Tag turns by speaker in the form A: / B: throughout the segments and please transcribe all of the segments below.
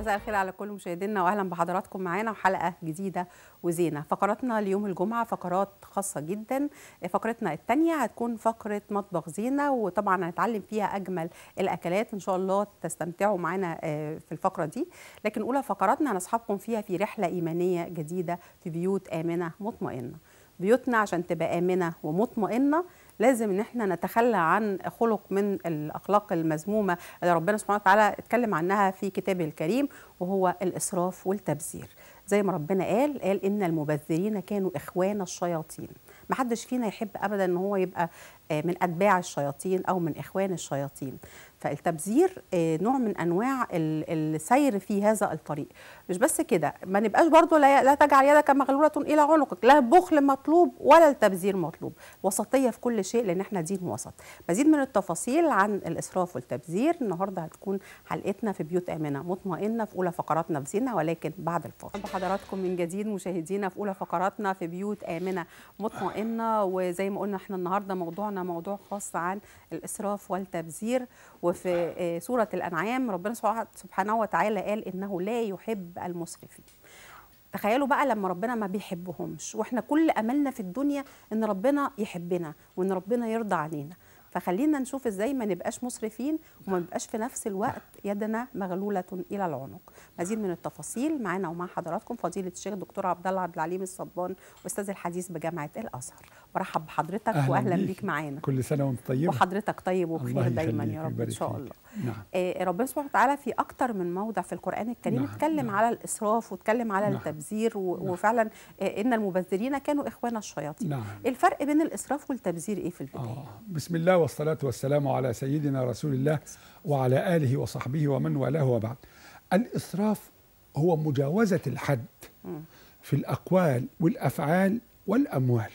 A: مساء الخير على كل مشاهدينا واهلا بحضراتكم معانا وحلقه جديده وزينه فقراتنا ليوم الجمعه فقرات خاصه جدا فقرتنا الثانيه هتكون فقره مطبخ زينه وطبعا هنتعلم فيها اجمل الاكلات ان شاء الله تستمتعوا معانا في الفقره دي لكن اولى فقراتنا هنصحبكم فيها في رحله ايمانيه جديده في بيوت امنه مطمئنه بيوتنا عشان تبقى امنه ومطمئنه لازم ان احنا نتخلى عن خلق من الاخلاق المذمومه اللي ربنا سبحانه وتعالى اتكلم عنها في كتابه الكريم وهو الاسراف والتبذير زي ما ربنا قال قال ان المبذرين كانوا اخوان الشياطين ما حدش فينا يحب ابدا ان هو يبقى من اتباع الشياطين او من اخوان الشياطين فالتبذير نوع من انواع السير في هذا الطريق مش بس كده ما نبقاش برضو لا, لا تجعل يدك مغلوله الى عنقك لا البخل مطلوب ولا التبذير مطلوب وسطيه في كل شيء لان احنا دين وسط مزيد من التفاصيل عن الاسراف والتبذير النهارده هتكون حلقتنا في بيوت امنه مطمئنه في اولى فقراتنا في زينه ولكن بعد الفاصل بحضراتكم من جديد مشاهدينا في اولى فقراتنا في بيوت امنه مطمئنه وزي ما قلنا احنا النهارده موضوعنا موضوع خاص عن الاسراف والتبذير وفي سورة الأنعام ربنا سبحانه وتعالى قال إنه لا يحب المسرفين تخيلوا بقى لما ربنا ما بيحبهمش واحنا كل املنا في الدنيا ان ربنا يحبنا وان ربنا يرضى علينا فخلينا نشوف ازاي ما نبقاش مسرفين وما نبقاش في نفس الوقت يدنا مغلوله الى العنق مزيد من التفاصيل معانا ومع حضراتكم فضيله الشيخ دكتور عبد الله عبد العليم الصبان استاذ الحديث بجامعه الازهر برحب بحضرتك
B: أهلا
A: واهلا
B: بيك.
A: بيك معانا
B: كل سنه وانت طيب
A: وحضرتك طيب وبخير دايما يا رب ان
B: ويبارك
A: شاء
B: فيك.
A: الله
B: نعم
A: آه، ربنا سبحانه وتعالى في اكتر من موضع في القران الكريم
B: نعم،
A: اتكلم
B: نعم.
A: على الاسراف واتكلم على
B: نعم.
A: التبذير و-
B: نعم.
A: وفعلا آه، ان المبذرين كانوا اخوان الشياطين
B: نعم
A: الفرق بين الاسراف والتبذير ايه في البدايه
B: آه. بسم الله والصلاة والسلام على سيدنا رسول الله وعلى آله وصحبه ومن والاه وبعد الإسراف هو مجاوزة الحد
A: مم.
B: في الأقوال والأفعال والأموال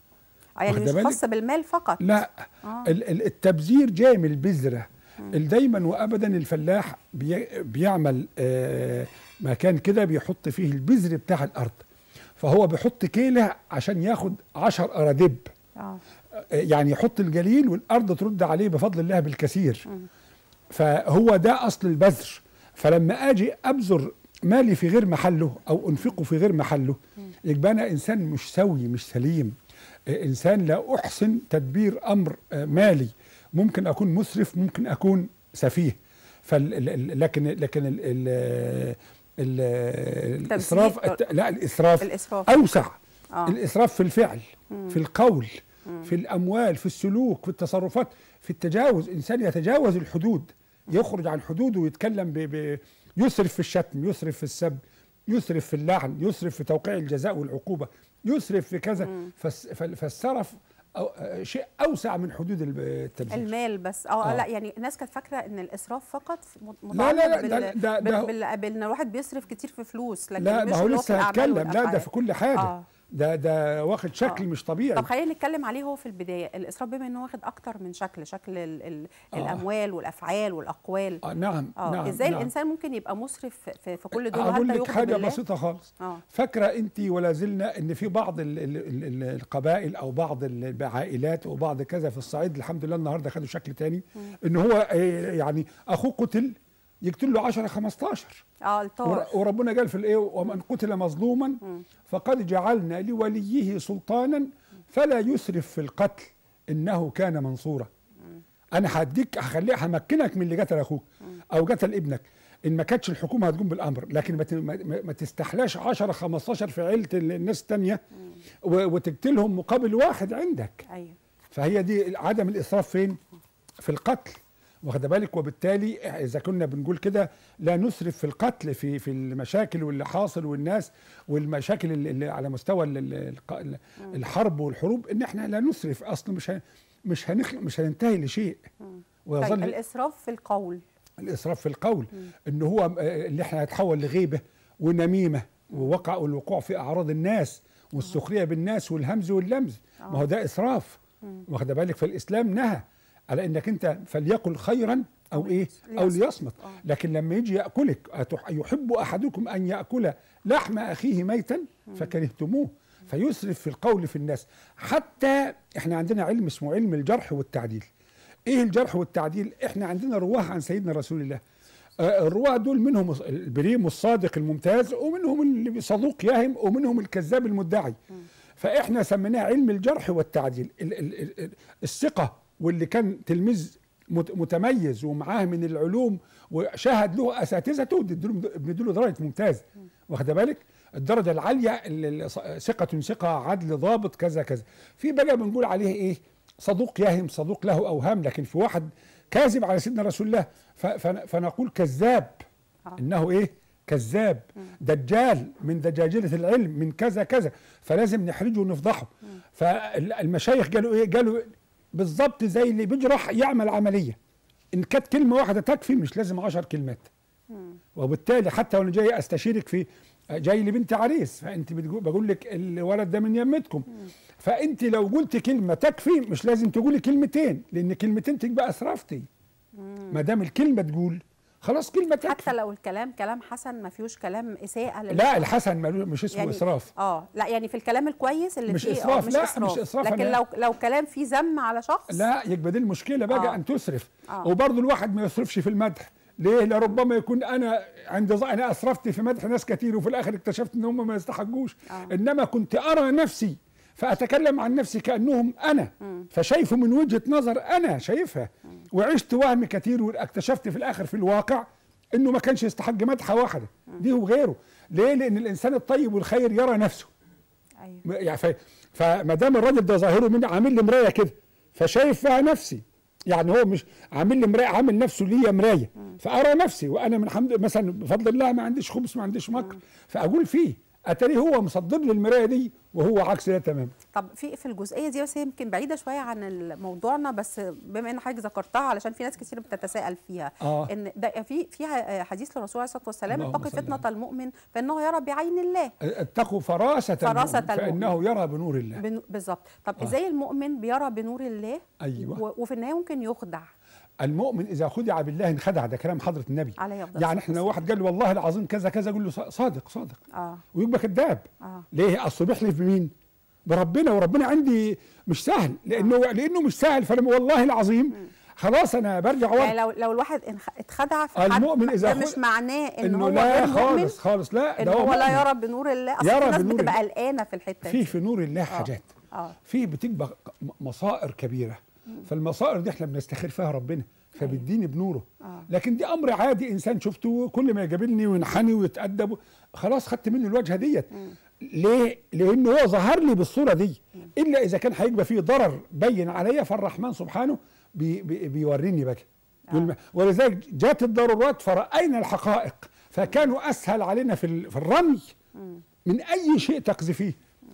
A: آه، يعني
B: واخدة
A: مش
B: بالك؟
A: خاص بالمال فقط
B: لا
A: آه.
B: ال- ال- التبذير جاي من البذرة دايما وابدا الفلاح بي بيعمل آه، مكان كده بيحط فيه البذر بتاع الارض فهو بيحط كيله عشان ياخد عشر اراضب
A: اه
B: يعني يحط الجليل والارض ترد عليه بفضل الله بالكثير
A: مم.
B: فهو ده اصل البذر فلما اجي ابذر مالي في غير محله او انفقه في غير محله يبقى انا انسان مش سوي مش سليم آه، انسان لا احسن تدبير امر آه، مالي ممكن اكون مسرف ممكن اكون سفيه فال ال- ال- لكن لكن ال ال ال الاسراف الت- لا الاسراف
A: الاسراف
B: اوسع
A: اه
B: الاسراف في الفعل في القول في الاموال في السلوك في التصرفات في التجاوز انسان يتجاوز الحدود يخرج عن حدوده ويتكلم ب... ب... يسرف في الشتم يسرف في السب يسرف في اللعن يسرف في توقيع الجزاء والعقوبه يسرف في كذا فالس... فال- فالسرف أو... آه، شيء اوسع من حدود الب- التبذير
A: المال بس اه
B: آه.
A: لا يعني الناس كانت فاكره ان الاسراف فقط مت-
B: لا، لا،
A: متعلق
B: ده-
A: بال-
B: ده- ده-
A: بال- بال- بال- ان الواحد بيصرف كتير في فلوس لكن
B: لا
A: مش
B: ما هو
A: اللي في
B: لسه
A: الأعمال
B: هتكلم لا ده
A: والأفعال.
B: في كل حاجه
A: آه.
B: ده ده واخد شكل
A: آه.
B: مش طبيعي
A: طب خلينا نتكلم عليه هو في البدايه الاسراف بما انه واخد اكتر من شكل شكل ال ال
B: آه.
A: الاموال والافعال والاقوال
B: آه نعم
A: اه
B: نعم
A: ازاي
B: نعم.
A: الانسان ممكن يبقى مسرف في, في كل دول
B: اقول
A: وحتى
B: لك
A: يؤمن
B: حاجه
A: بالله
B: بسيطه خالص
A: اه
B: فاكره انت ولا زلنا ان في بعض ال ال ال ال القبائل او بعض العائلات وبعض كذا في الصعيد الحمد لله النهارده خدوا شكل تاني ان هو آه، يعني اخوه قتل يقتل له 10 15
A: اه الطار
B: ور- وربنا قال في الايه ومن قتل مظلوما فقد جعلنا لوليه سلطانا فلا يسرف في القتل انه كان منصورا انا هديك هخليك همكنك من اللي قتل اخوك او قتل ابنك ان ما كانتش الحكومه هتقوم بالامر لكن ما ت- ما- ما ما تستحلاش 10 15 في عيله الناس الثانيه وتقتلهم مقابل واحد عندك
A: ايوه
B: فهي دي عدم الاسراف فين؟ في القتل واخد بالك وبالتالي اذا كنا بنقول كده لا نسرف في القتل في في المشاكل واللي حاصل والناس والمشاكل اللي اللي على مستوى ال- ال- الق- ال- الحرب والحروب ان احنا لا نسرف اصلا مش هن- مش هنخ مش هننتهي لشيء
A: طيب
B: ويظل
A: الاسراف في القول
B: الاسراف في القول ان هو آه، اللي احنا هيتحول لغيبه ونميمه ووقع والوقوع في اعراض الناس والسخريه بالناس والهمز واللمز ما هو ده اسراف واخد بالك فالاسلام نهى على انك انت فليقل خيرا او ايه او
A: ليصمت.
B: ليصمت
A: آه.
B: لكن لما يجي ياكلك أتح- يحب احدكم ان ياكل لحم اخيه ميتا فكرهتموه فيسرف في القول في الناس حتى احنا عندنا علم اسمه علم الجرح والتعديل ايه الجرح والتعديل احنا عندنا رواه عن سيدنا رسول الله آه، الرواه دول منهم البريم الصادق الممتاز ومنهم اللي صدوق يهم ومنهم الكذاب المدعي فاحنا سميناه علم الجرح والتعديل ال- ال- ال- الثقه واللي كان تلميذ مت- متميز ومعاه من العلوم وشاهد له اساتذته بنديله درجه ممتاز واخد بالك الدرجه العاليه اللي- اللي ص- ثقه ثقه عدل ضابط كذا كذا في بقى بنقول عليه ايه صدوق يهم صدوق له اوهام لكن في واحد كاذب على سيدنا رسول الله ف- فن- فنقول كذاب
A: آه.
B: انه ايه كذاب دجال من دجاجله العلم من كذا كذا فلازم نحرجه ونفضحه فالمشايخ قالوا ايه قالوا بالظبط زي اللي بيجرح يعمل عمليه ان كانت كلمه واحده تكفي مش لازم عشر كلمات وبالتالي حتى وانا جاي استشيرك في جاي لبنت عريس فانت بتقول بقول لك الولد ده من يمتكم فانت لو قلت كلمه تكفي مش لازم تقولي كلمتين لان كلمتين تبقى اسرفتي ما دام الكلمه تقول خلاص كلمه تكفي
A: حتى لو الكلام كلام حسن ما فيهوش كلام اساءه لل-
B: لا الحسن ملو- مش اسمه
A: يعني
B: اسراف
A: اه لا يعني في الكلام الكويس اللي
B: مش
A: فيه
B: إسراف،
A: آه مش
B: لا،
A: اسراف
B: مش إسراف،
A: لكن
B: أنا-
A: لو لو كلام فيه ذم على شخص
B: لا يبقى دي المشكله بقى
A: آه.
B: ان تسرف
A: آه.
B: وبرضه الواحد ما يصرفش في المدح ليه لربما يكون انا عند ظ- انا اسرفت في مدح ناس كتير وفي الاخر اكتشفت ان هم ما يستحقوش
A: آه.
B: انما كنت ارى نفسي فاتكلم عن نفسي كانهم انا فشايفه من وجهه نظر انا شايفها وعشت وهم كتير واكتشفت في الاخر في الواقع انه ما كانش يستحق مدحه واحده دي وغيره ليه لان الانسان الطيب والخير يرى نفسه
A: ايوه
B: م- يعني ف- فما دام الراجل ده ظاهره من عامل لي مرايه كده فشايف فيها نفسي يعني هو مش عامل لي مرايه عامل نفسه ليا مرايه فارى نفسي وانا من حمد مثلا بفضل الله ما عنديش خبث ما عنديش مكر فاقول فيه اتاري هو مصدر لي المرايه دي وهو عكس ده تمام
A: طب في في الجزئيه دي بس هي يمكن بعيده شويه عن موضوعنا بس بما ان حضرتك ذكرتها علشان في ناس كتير بتتساءل فيها
B: آه.
A: ان ده في فيها حديث للرسول عليه الصلاه والسلام
B: اللهم
A: اتقي
B: صل
A: فتنه
B: على
A: المؤمن فانه يرى بعين الله
B: اتقوا فراسه
A: فراسة
B: المؤمن فانه يرى بنور الله
A: بن- بالظبط طب
B: آه.
A: ازاي المؤمن بيرى بنور الله
B: أيوة.
A: و- وفي النهايه ممكن يخدع
B: المؤمن اذا خدع بالله انخدع ده كلام حضره النبي
A: عليه أفضل
B: يعني
A: الصلاة
B: احنا لو واحد قال له والله العظيم كذا كذا يقول له صادق صادق
A: اه
B: ويبقى كذاب
A: اه
B: ليه اصل بيحلف بمين بربنا وربنا عندي مش سهل لانه لانه مش سهل فانا والله العظيم خلاص انا برجع
A: يعني
B: ورا
A: لو لو الواحد انخ- اتخدع في حد
B: المؤمن إذا
A: ده
B: خد-
A: مش معناه ان
B: انه
A: هو
B: لا
A: غير مؤمن
B: خالص خالص لا
A: ان
B: ده
A: هو
B: مؤمن.
A: لا يرى بنور الله اصل
B: يرى
A: في ناس
B: بنور
A: بتبقى
B: الله.
A: قلقانه في الحته
B: في
A: دي
B: في نور الله حاجات
A: اه
B: في بتبقى م- مصائر كبيره فالمصائر دي احنا بنستخير فيها ربنا فبيديني بنوره
A: آه.
B: لكن دي امر عادي انسان شفته كل ما يقابلني وينحني ويتادب خلاص خدت منه الوجهه ديت ليه؟ لان هو ظهر لي بالصوره دي الا اذا كان هيبقى فيه ضرر بين عليا فالرحمن سبحانه بي بي بيوريني بقى والم- ولذلك جاءت الضرورات فرأينا الحقائق فكانوا اسهل علينا في ال- في الرمي من اي شيء تقذفيه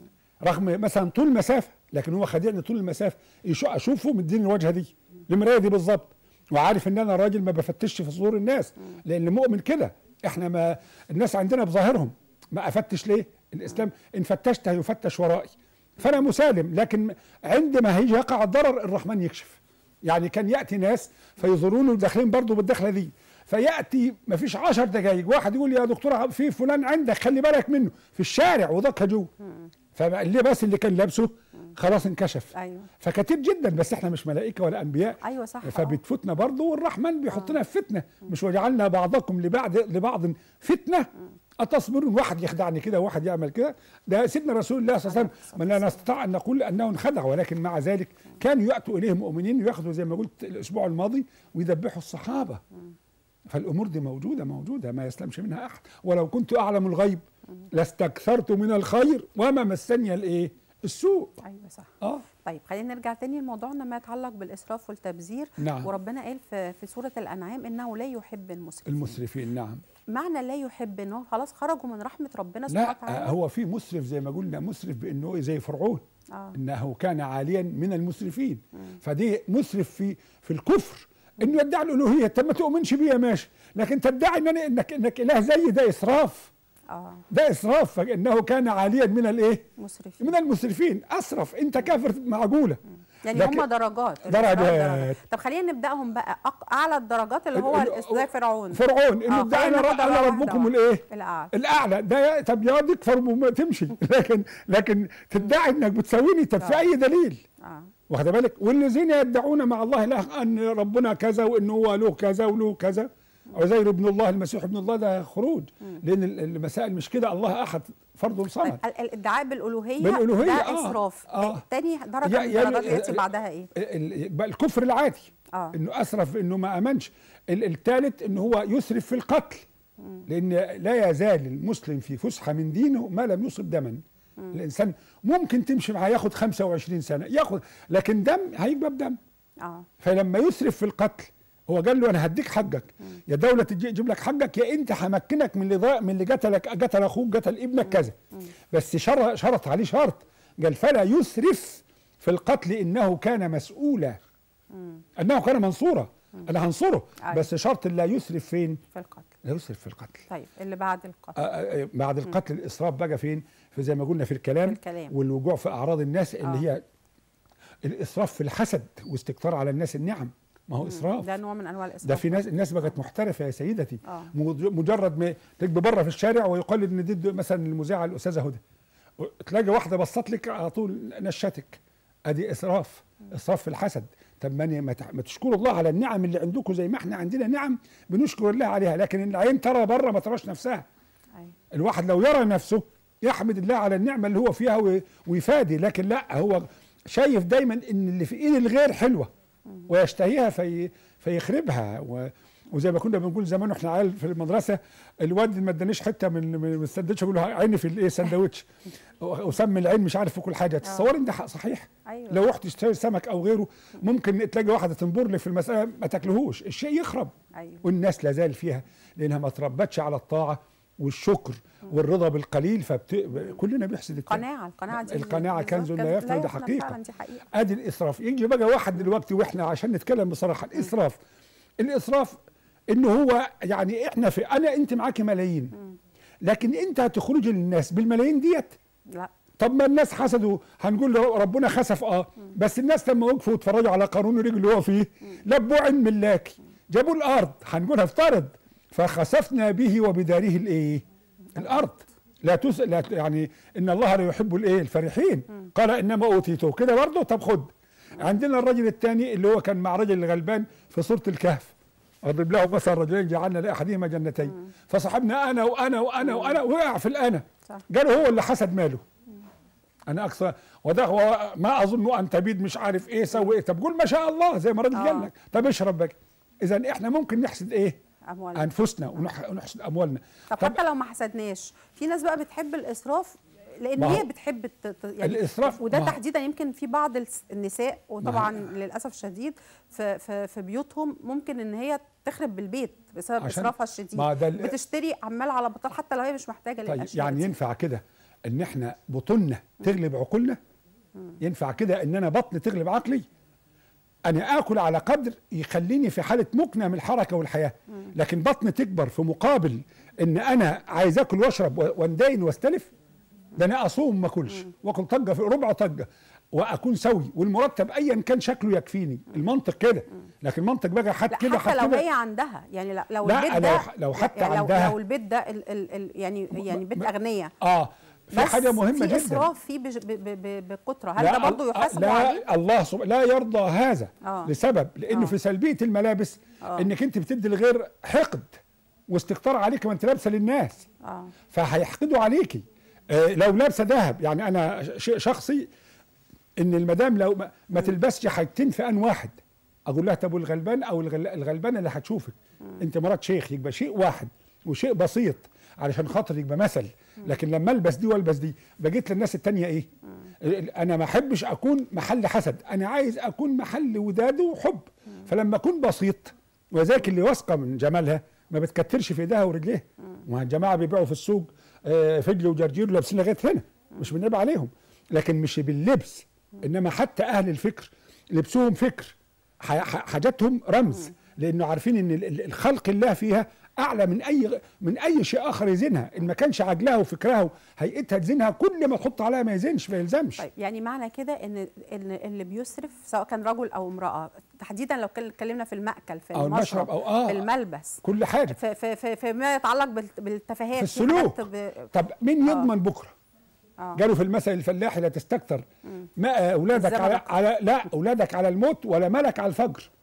B: رغم مثلا طول المسافه لكن هو خدعني طول المسافه يشو اشوفه مديني الوجهه دي المرايه دي بالظبط وعارف ان انا راجل ما بفتشش في صدور الناس لان مؤمن كده احنا ما الناس عندنا بظاهرهم ما افتش ليه الاسلام ان فتشت هيفتش ورائي فانا مسالم لكن عندما هيجي يقع الضرر الرحمن يكشف يعني كان ياتي ناس فيزوروني وداخلين برضه بالدخله دي فياتي ما فيش عشر دقائق واحد يقول لي يا دكتور في فلان عندك خلي بالك منه في الشارع وضك جوه فاللباس اللي كان لابسه خلاص انكشف
A: ايوه
B: فكتير جدا بس احنا مش ملائكه ولا انبياء
A: ايوه صح آه.
B: فبتفوتنا برضه والرحمن بيحطنا في فتنه مش وجعلنا بعضكم لبعض لبعض فتنه اتصبرون واحد يخدعني كده وواحد يعمل كده ده سيدنا رسول الله صلى الله عليه وسلم ما لا نستطيع ان نقول انه انخدع ولكن مع ذلك كانوا ياتوا اليه مؤمنين وياخذوا زي ما قلت الاسبوع الماضي ويذبحوا الصحابه فالامور دي موجوده موجوده ما يسلمش منها احد ولو كنت اعلم الغيب لاستكثرت من الخير وما مسني الايه السوء
A: ايوه صح
B: اه
A: طيب خلينا نرجع تاني لموضوعنا ما يتعلق بالاسراف والتبذير
B: نعم.
A: وربنا قال في في سوره الانعام انه لا يحب المسرفين
B: المسرفين نعم
A: معنى لا يحب انه خلاص خرجوا من رحمه ربنا سبحانه
B: لا
A: وتعالى
B: هو في مسرف زي ما قلنا مسرف بانه زي فرعون
A: اه
B: انه كان عاليا من المسرفين فدي مسرف في في الكفر انه يدعي الالوهيه طب ما تؤمنش بيا ماشي لكن تدعي ان أنا- انك انك اله زي ده اسراف
A: اه
B: ده اسراف فانه كان عاليا من الايه
A: مسرفين
B: من المسرفين اسرف انت كافر معقوله
A: يعني
B: لكن-
A: هم درجات
B: درجات.
A: درجات. طب خلينا نبداهم بقى أق... اعلى الدرجات اللي هو
B: ال- ال-
A: الإس- زي فرعون
B: فرعون انه
A: آه،
B: ادعى
A: خلينا
B: انا
A: ناخد
B: ر- انا
A: واحدة
B: ربكم
A: واحدة.
B: الايه
A: الاعلى
B: الاعلى ده طب يا دي تكفر وما تمشي لكن لكن تدعي انك بتساويني طب في
A: آه.
B: اي دليل
A: اه
B: واخد بالك والذين يدعون مع الله اله ان ربنا كذا وان هو له كذا وله كذا عزير ابن الله المسيح ابن الله ده خروج لان ال- المسائل مش كده الله احد فرد صمد
A: طيب ال- الادعاء بالالوهيه
B: بالألوهية،
A: ده
B: آه.
A: اسراف
B: آه.
A: تاني درجه
B: يا-
A: من
B: يا-
A: الدرجات ياتي
B: ال-
A: بعدها ايه
B: ال- بقى الكفر العادي
A: آه.
B: انه اسرف انه ما امنش ال- الثالث انه هو يسرف في القتل لان لا يزال المسلم في فسحه من دينه ما لم يصب دما الانسان ممكن تمشي معاه ياخد 25 سنه ياخد لكن دم هيجيب بدم
A: اه
B: فلما يسرف في القتل هو قال له انا هديك حقك يا دوله تجي تجيب لك حقك يا انت همكنك من اللي ضاع من اللي قتلك قتل اخوك قتل ابنك كذا بس شر- شرط عليه شرط قال فلا يسرف في القتل انه كان مسؤولا انه كان منصورا انا هنصره
A: أيوة.
B: بس شرط لا يسرف فين
A: في القتل
B: لا يسرف في القتل
A: طيب اللي بعد القتل
B: آه، آه، بعد القتل الاسراف بقى فين في زي ما قلنا في الكلام,
A: في الكلام.
B: والوقوع في اعراض الناس اللي
A: آه.
B: هي الاسراف في الحسد واستكتار على الناس النعم ما هو اسراف
A: ده نوع من انواع الاسراف
B: ده في ناس الناس بقت محترفه يا سيدتي
A: آه.
B: مج- مجرد ما تبقى بره في الشارع ويقال ان دي مثلا المذيعه الاستاذه هدى تلاقي واحده بصت لك على طول نشتك ادي اسراف اسراف في الحسد طب ما ما تح- ما تشكروا الله على النعم اللي عندكم زي ما احنا عندنا نعم بنشكر الله عليها لكن العين ترى بره ما تراش نفسها
A: أيوة.
B: الواحد لو يرى نفسه يحمد الله على النعمه اللي هو فيها وي- ويفادي لكن لا هو شايف دايما ان اللي في ايد الغير حلوه ويشتهيها في فيخربها و وزي ما كنا بنقول زمان واحنا عيال في المدرسه الواد ما ادانيش حته من من السندوتش يقول له عيني في الايه سندوتش وسمي العين مش عارف في كل حاجه تصور ان ده حق صحيح
A: أيوة.
B: لو رحت تشتري سمك او غيره ممكن تلاقي واحده تنبر لك في المساله ما تاكلهوش الشيء يخرب
A: أيوة.
B: والناس لا زال فيها لانها ما تربتش على الطاعه والشكر والرضا بالقليل فبت... كلنا بيحسد التاني.
A: قناعه القناعه دي
B: القناعه
A: بالظبط
B: كنز لا
A: كان-
B: يفنى ده
A: فعلا
B: حقيقه
A: دي حقيقه
B: ادي الاسراف يجي بقى واحد دلوقتي واحنا عشان نتكلم بصراحه الاسراف الاسراف انه هو يعني احنا في انا انت معاكي ملايين لكن انت هتخرجي للناس بالملايين ديت
A: لا
B: طب ما الناس حسدوا هنقول له ربنا خسف اه بس الناس لما وقفوا واتفرجوا على قانون الرجل اللي هو فيه لبوا عين ملاكي جابوا الارض هنقول افترض فخسفنا به وبداره الايه الارض لا تس... لا ت- يعني ان الله لا يحب الايه الفرحين قال انما اوتيته كده برضه طب خد عندنا الرجل الثاني اللي هو كان مع رجل الغلبان في سوره الكهف اضرب له مثلا رجلين جعلنا لاحدهما جنتين فصاحبنا انا وانا وانا وانا وقع في الانا
A: صح.
B: قالوا هو اللي حسد ماله انا اقصى وده هو ما اظن ان تبيد مش عارف ايه سوي ايه طب قول ما شاء الله زي ما الراجل
A: آه.
B: قال لك طب اشرب بقى اذا احنا ممكن نحسد ايه
A: اموال
B: انفسنا ونح- ونحسد اموالنا
A: طب, حتى لو ما حسدناش في ناس بقى بتحب الاسراف لان
B: ما هو
A: هي بتحب الت- ت- يعني
B: الإسراف-
A: وده
B: ما هو-
A: تحديدا يمكن في بعض الس- النساء وطبعا
B: ما
A: للاسف الشديد في في في بيوتهم ممكن ان هي تخرب بالبيت بسبب
B: عشان-
A: اسرافها الشديد
B: ما ده ال-
A: بتشتري عمال على بطال حتى لو هي مش محتاجه
B: طيب
A: للاشياء
B: يعني
A: دي.
B: ينفع كده ان احنا بطوننا تغلب عقولنا ينفع كده ان انا بطني تغلب عقلي انا اكل على قدر يخليني في حاله مكنه من الحركه والحياه لكن بطني تكبر في مقابل ان انا عايز اكل واشرب و- واندين واستلف ده انا اصوم ما اكلش واكل طقه في ربع طقه واكون سوي والمرتب ايا كان شكله يكفيني المنطق كده لكن المنطق بقى حد
A: لا
B: كده
A: حتى
B: حد
A: لو
B: كده
A: هي عندها يعني لا- لو
B: لا،
A: البيت
B: لو
A: ده
B: ح- لو
A: لا،
B: حتى
A: يعني لو
B: عندها-
A: لو البيت ده ال ال ال يعني يعني بيت اغنياء
B: اه في
A: بس
B: حاجه مهمه
A: في
B: جدا
A: اسراف فيه بج- ب- ب- ب- بكتره هل
B: لا
A: ده برضه
B: ال-
A: يحاسب
B: لا
A: عليه؟
B: الله سب... لا يرضى هذا
A: آه.
B: لسبب لانه
A: آه.
B: في سلبيه الملابس
A: آه.
B: انك انت بتدي الغير حقد واستكتار عليك ما انت لابسه للناس
A: اه
B: فهيحقدوا عليكي آه لو لابسه ذهب يعني انا شيء شخصي ان المدام لو ما, ما تلبسش حاجتين في ان واحد اقول لها طب والغلبان او الغل... الغلبانه اللي هتشوفك انت مرات شيخ يبقى شيء واحد وشيء بسيط علشان خاطر يبقى مثل لكن لما البس دي والبس دي بقيت للناس التانية ايه ال- انا ما احبش اكون محل حسد انا عايز اكون محل وداد وحب فلما اكون بسيط وذاك اللي واثقه من جمالها ما بتكترش في ايديها ورجليها ما الجماعه بيبيعوا في السوق آه، فجل وجرجير لابسين لغايه هنا مش بنعيب عليهم لكن مش باللبس انما حتى اهل الفكر لبسهم فكر ح- ح- حاجاتهم رمز لانه عارفين ان ال- ال- الخلق الله فيها اعلى من اي من اي شيء اخر يزينها ان ما كانش عجلها وفكرها وهيئتها تزينها كل ما تحط عليها ما يزينش ما يلزمش
A: طيب يعني معنى كده ان ان اللي بيسرف سواء كان رجل او امراه تحديدا لو كل- اتكلمنا في المأكل في
B: أو
A: المشرب
B: المشرب أو- آه.
A: في الملبس
B: كل حاجه
A: في في في فيما يتعلق بالت- بالتفاهات
B: في السلوك
A: حاجات ب...
B: طب مين يضمن بكره
A: آه.
B: قالوا في المثل الفلاحي لا تستكتر ما اولادك
A: الزمن
B: على,
A: بكرة.
B: على لا اولادك على الموت ولا ملك على الفجر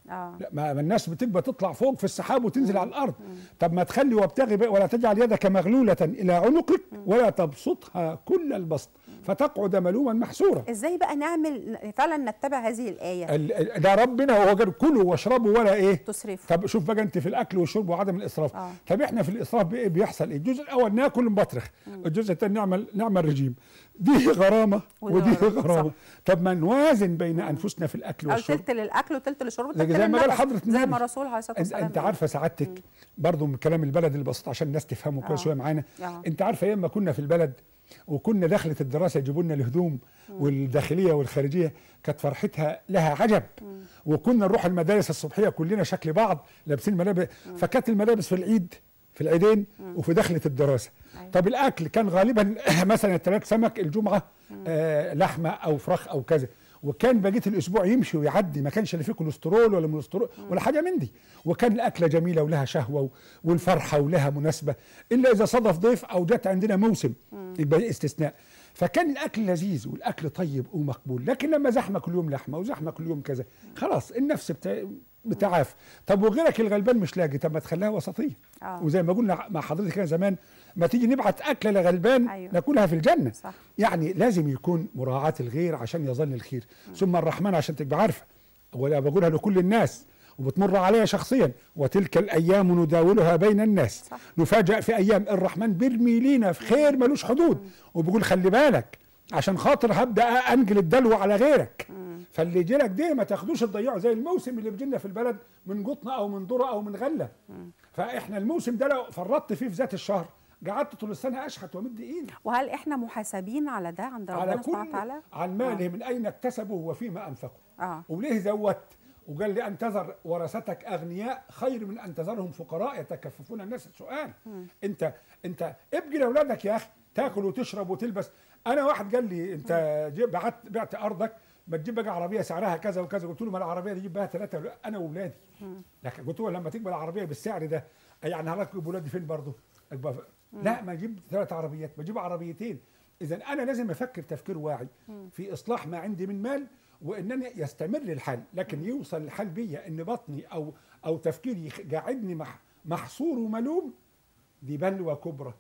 A: اه
B: لا ما ما الناس بتبقى تطلع فوق في السحاب وتنزل على الارض طب ما تخلي وابتغي بقى ولا تجعل يدك مغلوله الى عنقك ولا تبسطها كل البسط فتقعد ملوما محسورا
A: ازاي بقى نعمل فعلا نتبع هذه الايه
B: ال- ال- ده ربنا وهو قال كلوا واشربوا ولا ايه
A: تسرفوا
B: طب شوف بقى انت في الاكل والشرب وعدم الاسراف
A: آه.
B: طب احنا في الاسراف بايه بيحصل ايه الجزء الاول ناكل نبطرخ الجزء الثاني نعمل نعمل رجيم دي غرامه
A: ودي
B: ودي
A: غرامة،
B: غرامه
A: صح.
B: طب ما نوازن بين انفسنا في الاكل
A: او
B: والشرب
A: تلت للاكل وتلت للشرب
B: زي-
A: وتلت
B: زي ما قال
A: للنفس.
B: حضرة
A: زي
B: النبي.
A: ما الرسول عليه الصلاه
B: انت,
A: والسلام
B: انت عارفه سعادتك برضه من كلام البلد البسيط عشان الناس تفهمه كويس
A: آه.
B: شويه معانا
A: آه.
B: انت عارفه ايام ما كنا في البلد وكنا دخلة الدراسة يجيبوا لنا الهدوم والداخلية والخارجية كانت فرحتها لها عجب وكنا نروح المدارس الصبحية كلنا شكل بعض لابسين ملابس فكانت الملابس في العيد في العيدين وفي دخلة الدراسة
A: أيوة.
B: طب الأكل كان غالبا مثلا الثلاث سمك الجمعة آه لحمة أو فراخ أو كذا وكان بقيه الاسبوع يمشي ويعدي ما كانش لا فيه كوليسترول ولا مولسترول ولا حاجه من دي وكان الاكله جميله ولها شهوه و- والفرحه ولها مناسبه الا اذا صادف ضيف او جت عندنا موسم يبقى دي استثناء فكان الاكل لذيذ والاكل طيب ومقبول لكن لما زحمه كل يوم لحمه وزحمه كل يوم كذا خلاص النفس بتا... بتعاف طب وغيرك الغلبان مش لاقي طب ما تخليها وسطيه
A: آه.
B: وزي ما قلنا مع حضرتك كده زمان ما تيجي نبعت اكله لغلبان
A: أيوة.
B: ناكلها في الجنه
A: صح.
B: يعني لازم يكون مراعاة الغير عشان يظل الخير ثم الرحمن عشان تبقى عارفة ولا بقولها لكل الناس وبتمر عليها شخصيا وتلك الأيام نداولها بين الناس
A: صح.
B: نفاجأ في أيام الرحمن بيرمي لينا في خير ملوش حدود وبيقول خلي بالك عشان خاطر هبدأ أنجل الدلو على غيرك فاللي يجي لك ده ما تاخدوش تضيعه زي الموسم اللي بيجي لنا في البلد من قطنة أو من ذرة أو من غلة فإحنا الموسم ده لو فرطت فيه في ذات الشهر قعدت طول السنة أشحت وأمد إيدي
A: وهل احنا محاسبين على ده عند
B: على
A: ربنا سبحانه
B: كل
A: وتعالى
B: عن ماله من اين اكتسبه وفيما انفقه
A: اه
B: وليه زودت وقال لي ان تذر ورثتك اغنياء خير من ان تذرهم فقراء يتكففون الناس السؤال انت انت ابقي لاولادك يا اخي تاكل وتشرب وتلبس انا واحد قال لي انت جيب بعت بعت ارضك ما تجيب بقى عربيه سعرها كذا وكذا قلت له ما العربيه دي جيب بها ثلاثه انا واولادي لكن قلت له لما تقبل العربيه بالسعر ده يعني هركب ولادي فين برضه أبقى ف- لا ما اجيب ثلاث عربيات بجيب عربيتين اذا انا لازم افكر تفكير واعي في اصلاح ما عندي من مال وانني يستمر الحل لكن يوصل الحل بيا ان بطني او او تفكيري يخ- قاعدني مح محصور وملوم دي بلوى كبرى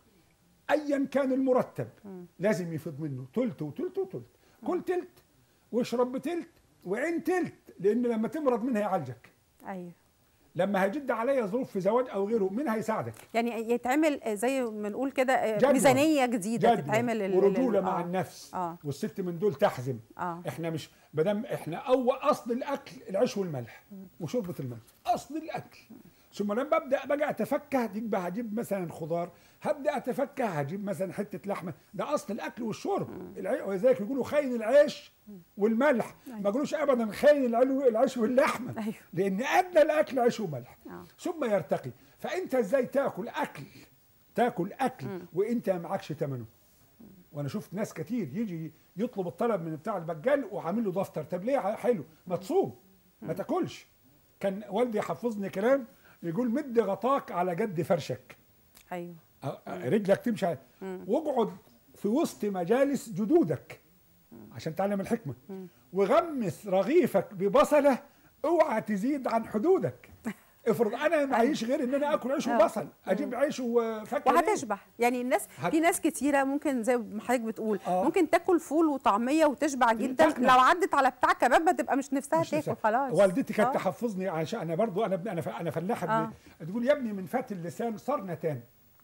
B: ايا كان المرتب لازم يفيض منه تلت وتلت وتلت كل تلت واشرب بتلت وعين تلت لان لما تمرض مين هيعالجك
A: ايوه
B: لما هيجد عليا ظروف في زواج او غيره مين هيساعدك
A: يعني يتعمل زي ما نقول كده آه،
B: جدول.
A: ميزانيه جديده
B: جدول
A: تتعمل ال-
B: ورجوله
A: ال-
B: مع
A: آه.
B: النفس
A: اه
B: والست من دول تحزم
A: اه
B: احنا مش مادام احنا اول اصل الاكل العيش والملح وشوربه الملح اصل الاكل ثم لما ابدا بقى اتفكه دي بقى هجيب مثلا خضار هبدا اتفكه هجيب مثلا حته لحمه ده اصل الاكل والشرب العي... ولذلك يقولوا خاين العيش والملح ما يقولوش ابدا خاين العلو- العيش واللحمه
A: أيوه.
B: لان ادنى الاكل عيش وملح
A: آه.
B: ثم يرتقي فانت ازاي تاكل اكل تاكل اكل وانت معكش ثمنه وانا شفت ناس كتير يجي يطلب الطلب من بتاع البجال وعامل له دفتر طب ليه حلو ما تصوم ما تاكلش كان والدي يحفظني كلام يقول مد غطاك على جد فرشك
A: ايوه
B: أ- أ- رجلك تمشي على- واقعد في وسط مجالس جدودك عشان تعلم الحكمه وغمس رغيفك ببصله اوعى تزيد عن حدودك افرض انا معيش غير ان انا اكل عيش
A: آه.
B: وبصل اجيب عيش وفاكهه ليه؟
A: وهتشبع يعني الناس
B: هت-
A: في ناس كتيره ممكن زي ما حضرتك بتقول
B: آه.
A: ممكن تاكل فول وطعميه وتشبع جدا
B: تاكل.
A: لو عدت على بتاع كباب هتبقى مش نفسها
B: مش
A: تاكل
B: نفسها.
A: خلاص
B: والدتي كانت
A: آه.
B: تحفظني عشان انا برضو انا انا ف- انا فلاح
A: آه.
B: ابن تقول يا ابني من فات اللسان صار نتان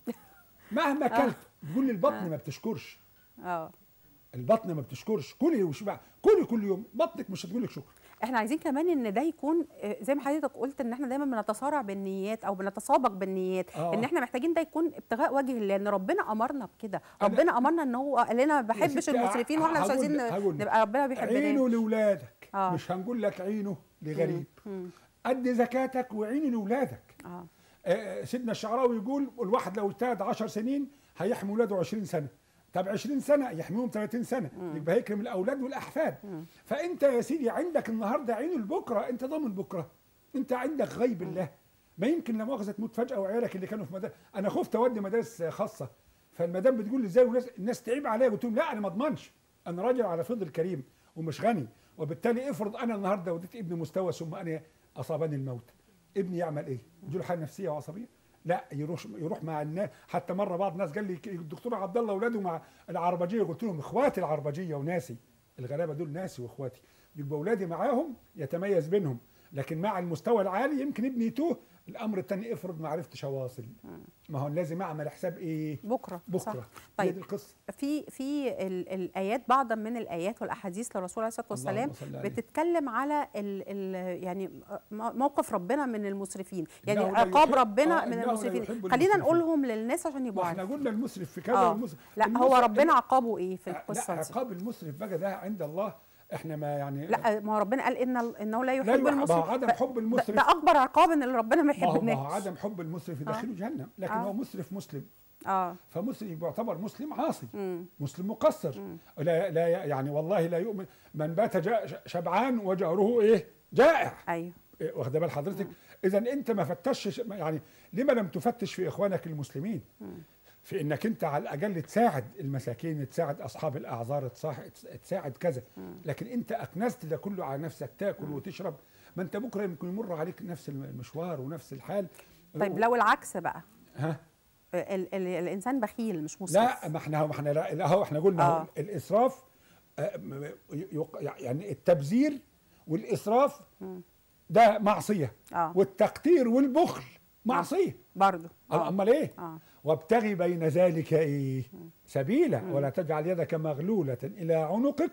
B: مهما اكلت تقول لي البطن ما بتشكرش
A: اه
B: البطن ما بتشكرش كلي وشبع كلي كل يوم بطنك مش هتقول لك شكر
A: احنا عايزين كمان ان ده يكون آه، زي ما حضرتك قلت ان احنا دايما بنتصارع بالنيات او بنتسابق بالنيات
B: آه.
A: ان احنا محتاجين ده يكون ابتغاء وجه الله لان ربنا امرنا بكده
B: أنا-
A: ربنا امرنا ان هو قال لنا ما بحبش
B: ستي،
A: المسرفين واحنا مش
B: هقول
A: عايزين
B: لك- هقول لك.
A: نبقى ربنا بيحبنا
B: عينه لاولادك
A: آه.
B: مش هنقول لك عينه لغريب قد زكاتك وعينه لاولادك
A: اه
B: آه، سيدنا الشعراوي يقول الواحد لو اجتهد 10 سنين هيحمي ولاده 20 سنه طب 20 سنه يحميهم 30 سنه يبقى هيكرم الاولاد والاحفاد فانت يا سيدي عندك النهارده عين لبكره انت ضامن بكره انت عندك غيب الله ما يمكن لا مؤاخذه تموت فجاه وعيالك اللي كانوا في مدارس انا خفت اودي مدارس خاصه فالمدام بتقول لي ازاي والناس الناس تعيب عليا قلت لهم لا انا ما اضمنش انا راجل على فضل كريم ومش غني وبالتالي افرض انا النهارده وديت ابني مستوى ثم انا اصابني الموت ابني يعمل ايه يجيله حاله نفسيه وعصبيه لا يروح يروح مع الناس حتى مره بعض الناس قال لي الدكتور عبد الله اولاده مع العربجيه قلت لهم اخواتي العربجيه وناسي الغلابه دول ناسي واخواتي يبقى اولادي معاهم يتميز بينهم لكن مع المستوى العالي يمكن ابني يتوه الامر الثاني افرض ما عرفتش اواصل ما هو لازم اعمل حساب ايه
A: بكره
B: بكره
A: صح.
B: هي
A: طيب
B: دي القصه
A: في في ال- الايات بعضا من الايات والاحاديث للرسول عليه الصلاه والسلام
B: اللهم صل عليه.
A: بتتكلم على ال ال يعني م- موقف ربنا من المسرفين يعني
B: إنه لا
A: عقاب
B: يحب-
A: ربنا
B: آه،
A: من
B: إنه لا
A: المسرفين
B: يحب
A: خلينا
B: المسرفين.
A: نقولهم للناس عشان يبقوا
B: واحنا
A: عارفين
B: قلنا المسرف في كذا
A: اه
B: والمسرف
A: لا هو
B: المسرف-
A: ربنا عقابه ايه في
B: لا
A: القصه دي
B: عقاب المسرف بقى ده عند الله احنا ما يعني
A: لا ما هو ربنا قال ان انه لا يحب
B: لا يحب- ما هو
A: المسرف
B: عدم
A: ف-
B: حب
A: ده-
B: المسرف
A: ده اكبر عقاب ان ربنا ما
B: ما هو, ما
A: يحبناش
B: هو عدم حب المسرف يدخله جهنم لكن
A: آه.
B: هو مسرف مسلم
A: اه
B: فمسلم يعتبر مسلم عاصي
A: مم.
B: مسلم مقصر لا لا يعني والله لا يؤمن من بات جا- شبعان وجاره ايه جائع
A: ايوه
B: إيه، واخده بال حضرتك اذا انت ما فتشش يعني لما لم تفتش في اخوانك المسلمين في انك انت على الاقل تساعد المساكين تساعد اصحاب الاعذار تصاح- تساعد كذا لكن انت اكنست ده كله على نفسك تاكل وتشرب ما انت بكره يمكن يمر عليك نفس المشوار ونفس الحال
A: طيب لو العكس بقى
B: ها
A: ال ال الانسان بخيل مش مسرف
B: لا ما احنا ما احنا لا لا، هو احنا قلنا
A: آه.
B: آه. الاسراف آه، م- م- يق- يعني التبذير والاسراف ده معصيه
A: آه.
B: والتقتير والبخل معصيه
A: برضه
B: آه. امال ايه
A: آه.
B: وابتغي بين ذلك ايه سبيلا ولا تجعل يدك مغلوله الى عنقك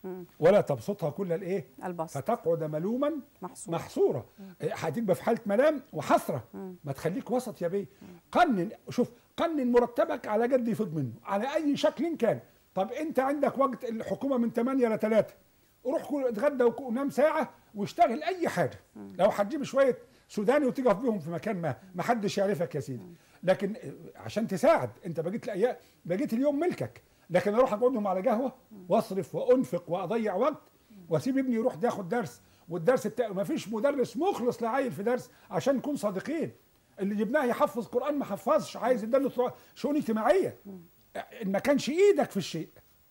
B: ولا تبسطها كل الايه
A: البسط
B: فتقعد ملوما
A: محصور.
B: محصوره إيه، هتبقى في حاله ملام وحسره ما تخليك وسط يا بيه قنن شوف قنن مرتبك على قد يفيض منه على اي شكل كان طب انت عندك وقت الحكومه من 8 ل 3 روح كل اتغدى وك- ونام ساعه واشتغل اي حاجه لو هتجيب شويه سوداني وتقف بيهم في مكان ما ما حدش يعرفك يا سيدي لكن آه، عشان تساعد انت بقيت الايام بقيت اليوم ملكك لكن اروح اقعدهم على قهوه واصرف وانفق واضيع وقت واسيب ابني يروح ياخد درس والدرس بتاعه ما فيش مدرس مخلص لعيل في درس عشان نكون صادقين اللي جبناه يحفظ قران ما حفظش عايز يدله طرق- شؤون اجتماعيه ان ما كانش ايدك في الشيء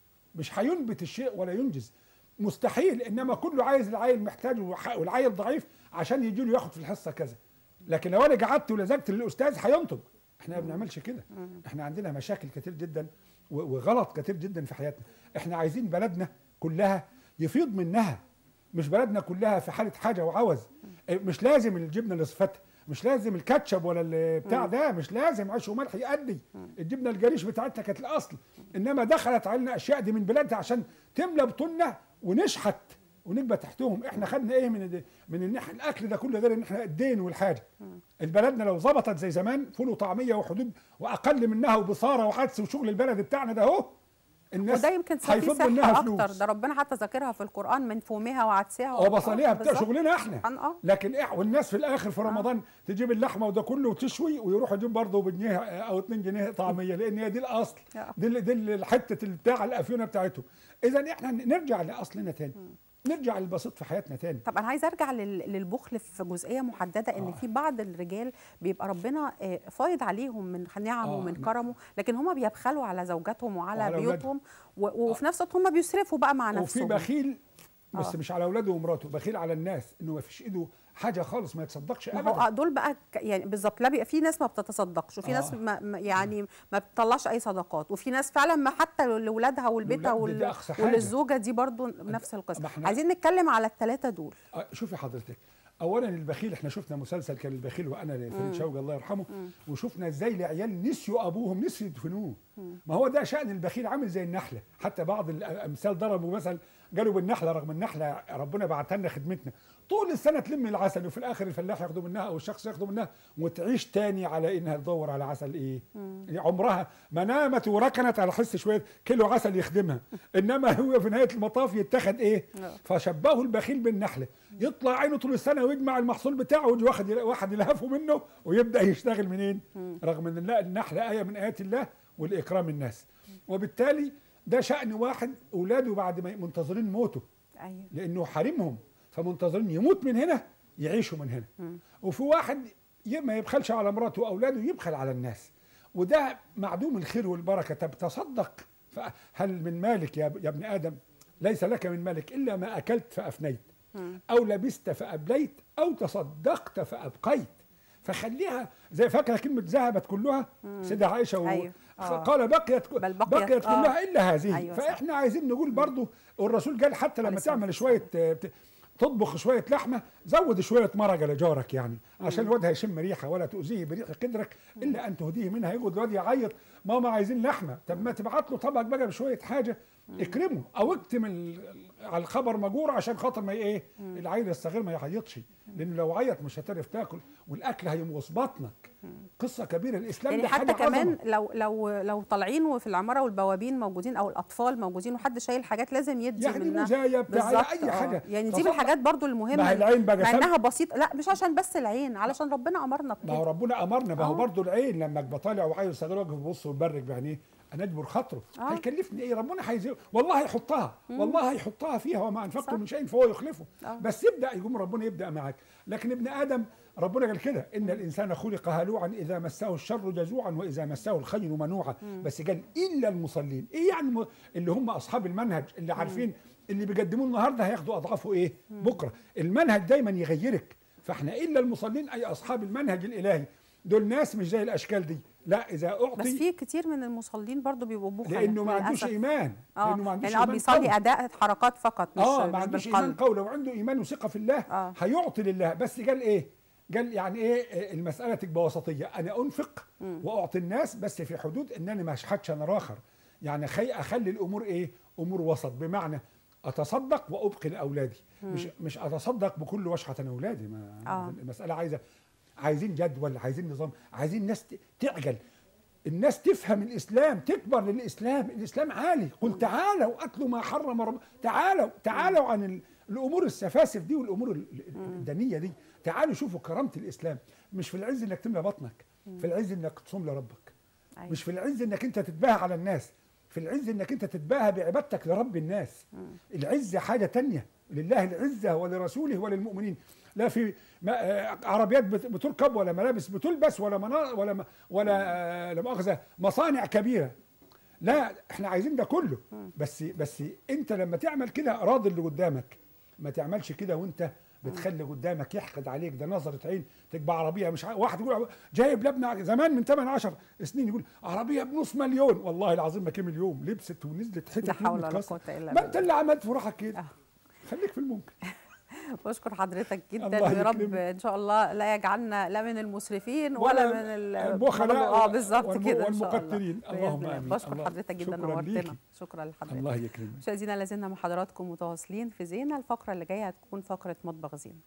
B: مش هينبت الشيء ولا ينجز مستحيل انما كله عايز العيل محتاج والح- والعيل ضعيف عشان يجي له ياخد في الحصه كذا لكن لو انا قعدت ولزجت للاستاذ هينطق احنا ما بنعملش كده احنا عندنا مشاكل كتير جدا و- وغلط كتير جدا في حياتنا احنا عايزين بلدنا كلها يفيض منها مش بلدنا كلها في حاله حاجه وعوز إيه، مش لازم الجبنه اللي صفتها مش لازم الكاتشب ولا البتاع ده مش لازم عيش وملح يأدي الجبنه الجريش بتاعتنا كانت الاصل انما دخلت علينا اشياء دي من بلادها عشان تملى بطوننا ونشحت ونبقى تحتهم احنا خدنا ايه من ال- من الناحيه الاكل ده كله غير ان احنا الدين والحاجه البلدنا لو ظبطت زي زمان فول وطعميه وحدود واقل منها وبصاره وعدس وشغل البلد بتاعنا ده اهو الناس
A: وده يمكن فيه
B: هيفض منها
A: صحة
B: فلوس.
A: أكتر ده ربنا حتى ذاكرها في القرآن من فومها وعدسها
B: وبصليها
A: آه،
B: بتاع
A: بالظبط.
B: شغلنا احنا
A: عن- اه
B: لكن إح والناس في الاخر في رمضان تجيب اللحمه وده كله وتشوي ويروح يجيب برضه بجنيه او 2 جنيه طعميه لان هي دي الاصل
A: آه.
B: دي ال- دي الحته بتاع الافيونه بتاعتهم اذا احنا نرجع لاصلنا تاني نرجع للبسيط في حياتنا تاني
A: طب انا عايزه ارجع لل- للبخل في جزئيه محدده ان
B: آه.
A: في بعض الرجال بيبقى ربنا آه، فايض عليهم من نعمه
B: آه،
A: ومن
B: نعم.
A: كرمه لكن هم بيبخلوا على زوجاتهم وعلى,
B: وعلى
A: بيوتهم و- وفي نفس الوقت هم بيسرفوا بقى مع
B: وفي
A: نفسهم
B: بخيل بس
A: آه.
B: مش على اولاده ومراته بخيل على الناس انه ما فيش ايده حاجه خالص ما يتصدقش
A: ما هو
B: ابدا
A: دول بقى ك- يعني بالظبط لا بيبقى في ناس ما بتتصدقش وفي
B: آه.
A: ناس ما ما- يعني ما بتطلعش اي صدقات وفي ناس فعلا ما حتى لاولادها ولبيتها
B: لأولاد- دي
A: وال-
B: أقصى حاجة.
A: وللزوجه دي برضو نفس القصه
B: ما إحنا-
A: عايزين نتكلم على الثلاثه دول
B: آه، شوفي حضرتك اولا البخيل احنا شفنا مسلسل كان البخيل وانا لفريد شوقي الله يرحمه وشفنا ازاي العيال نسيوا ابوهم نسيوا يدفنوه ما هو ده شان البخيل عامل زي النحله حتى بعض الامثال ضربوا مثل قالوا بالنحله رغم النحله ربنا بعتها لنا خدمتنا طول السنه تلم العسل وفي الاخر الفلاح ياخده منها او الشخص ياخده منها وتعيش تاني على انها تدور على عسل ايه يعني عمرها ما نامت وركنت على حس شويه كيلو عسل يخدمها انما هو في نهايه المطاف يتخذ ايه
A: آه.
B: فشبهوا البخيل بالنحله يطلع عينه طول السنه ويجمع المحصول بتاعه ويجي واحد واحد يلهفه منه ويبدا يشتغل منين رغم ان الن- النحله ايه من ايات الله والاكرام الناس وبالتالي ده شان واحد اولاده بعد ما منتظرين موته
A: ايوه
B: لانه حارمهم فمنتظرين يموت من هنا يعيشوا من هنا وفي واحد ي- ما يبخلش على مراته واولاده يبخل على الناس وده معدوم الخير والبركه طب تصدق هل من مالك يا ب- يا ابن ادم ليس لك من مالك الا ما اكلت فافنيت او لبست فابليت او تصدقت فابقيت فخليها زي فاكره كلمه ذهبت كلها سيدة عائشه و...
A: أيوة. آه.
B: قال بقيت
A: بل
B: بقيت,
A: بقيت-
B: بقيت
A: آه.
B: كلها الا هذه
A: أيوة صح.
B: فاحنا عايزين نقول برضو والرسول قال حتى لما
A: عليه الصلاة
B: تعمل شويه آه، ت- تطبخ شويه لحمه زود شويه مرقه لجارك يعني عشان الواد هيشم ريحه ولا تؤذيه بريح قدرك الا ان تهديه منها يقعد الواد يعيط ماما عايزين لحمه طب ما تبعت له طبق بقى بشويه حاجه اكرمه او اكتم ال- على الخبر مجور عشان خاطر ما ي- ايه العيل الصغير ما يعيطش لان لو عيط مش هتعرف تاكل والاكل هيمغص بطنك قصه كبيره الاسلام
A: يعني
B: ده
A: حتى
B: حاجة عظمة.
A: كمان لو لو لو طالعين وفي العماره والبوابين موجودين او الاطفال موجودين وحد شايل حاجات لازم يدي
B: يعني
A: منها
B: مزايا بتاع
A: بالظبط،
B: اي
A: آه.
B: حاجه
A: يعني دي من
B: تصدق.
A: الحاجات برضو
B: ما
A: المهمه
B: هي العين بقى
A: مع
B: سبب.
A: انها بسيطه لا مش عشان بس العين علشان ربنا امرنا
B: ما هو
A: بكده
B: ربنا امرنا ما هو
A: آه.
B: برضه العين لما ابقى طالع وعايز صغير واقف ببص ويبرك بعينيه انا اجبر خاطره
A: آه.
B: هيكلفني ايه ربنا هيزي والله هيحطها والله هيحطها فيها وما انفقتم
A: صح.
B: من شيء فهو يخلفه
A: آه.
B: بس يبدا يقوم ربنا يبدا معاك لكن ابن ادم ربنا قال كده ان الانسان خلق هلوعا اذا مسه الشر جزوعا واذا مسه الخير منوعا بس قال الا المصلين ايه يعني م- اللي هم اصحاب المنهج اللي عارفين اللي بيقدموه النهارده هياخدوا اضعافه ايه بكره المنهج دايما يغيرك فاحنا الا المصلين اي اصحاب المنهج الالهي دول ناس مش زي الاشكال دي لا اذا
A: بس
B: اعطي
A: في كتير من المصلين برضو بيبقوا بخل
B: لانه ما عندوش
A: للأسف.
B: ايمان
A: اه
B: لانه ما عندوش
A: يعني اه
B: إيمان
A: بيصلي
B: قوي.
A: اداء حركات فقط مش
B: اه
A: مش
B: ما عندوش ايمان
A: بالقلب
B: قوي لو عنده ايمان وثقه في الله
A: آه.
B: هيعطي لله بس قال ايه قال يعني ايه آه، المساله تبقى وسطيه انا انفق واعطي الناس بس في حدود انني ما اشحتش انا اخر يعني خي اخلي الامور ايه امور وسط بمعنى اتصدق وابقي لاولادي مش مش اتصدق بكل وشحه انا اولادي ما
A: آه.
B: المساله عايزه عايزين جدول عايزين نظام عايزين ناس ت- تعجل الناس تفهم الاسلام تكبر للاسلام الاسلام عالي قل تعالوا اتلوا ما حرم رب تعالوا تعالوا عن ال- الامور السفاسف دي والامور ال- ال- الدنيه دي تعالوا شوفوا كرامه الاسلام مش في العز انك تملى بطنك في العز انك تصوم لربك
A: أيوة.
B: مش في العز انك انت تتباهى على الناس في العز انك انت تتباهى بعبادتك لرب الناس العزه حاجه تانية لله العزه ولرسوله وللمؤمنين لا في ما آه، عربيات بت- بتركب ولا ملابس بتلبس ولا منا ولا م- ولا آه، لا مؤاخذه مصانع كبيره لا احنا عايزين ده كله بس بس انت لما تعمل كده راضي اللي قدامك ما تعملش كده وانت بتخلي قدامك يحقد عليك ده نظرة عين تبقى عربية مش ع... واحد يقول جايب لابنه زمان من 8 10 سنين يقول عربية بنص مليون والله العظيم ما كمل يوم لبست ونزلت حتة
A: لا حول
B: يوم
A: ولا
B: اتكسر.
A: قوة إلا
B: ما انت
A: بالله.
B: اللي عملت في روحك كده
A: آه.
B: خليك في الممكن
A: بشكر حضرتك جدا
B: الله
A: ويا رب
B: يكرمك.
A: ان شاء الله لا يجعلنا لا من المسرفين ولا,
B: ولا
A: من ال-
B: البخلاء
A: اه بالظبط
B: والم-
A: كده ان شاء الله
B: والمقترين.
A: بإذن
B: اللهم
A: الله.
B: آمين.
A: بشكر
B: الله-
A: حضرتك جدا
B: شكراً
A: نورتنا
B: ليكي.
A: شكرا لحضرتك
B: الله يكرمك
A: مشاهدينا لازلنا مع حضراتكم متواصلين في زينه الفقره اللي جايه هتكون فقره مطبخ زينه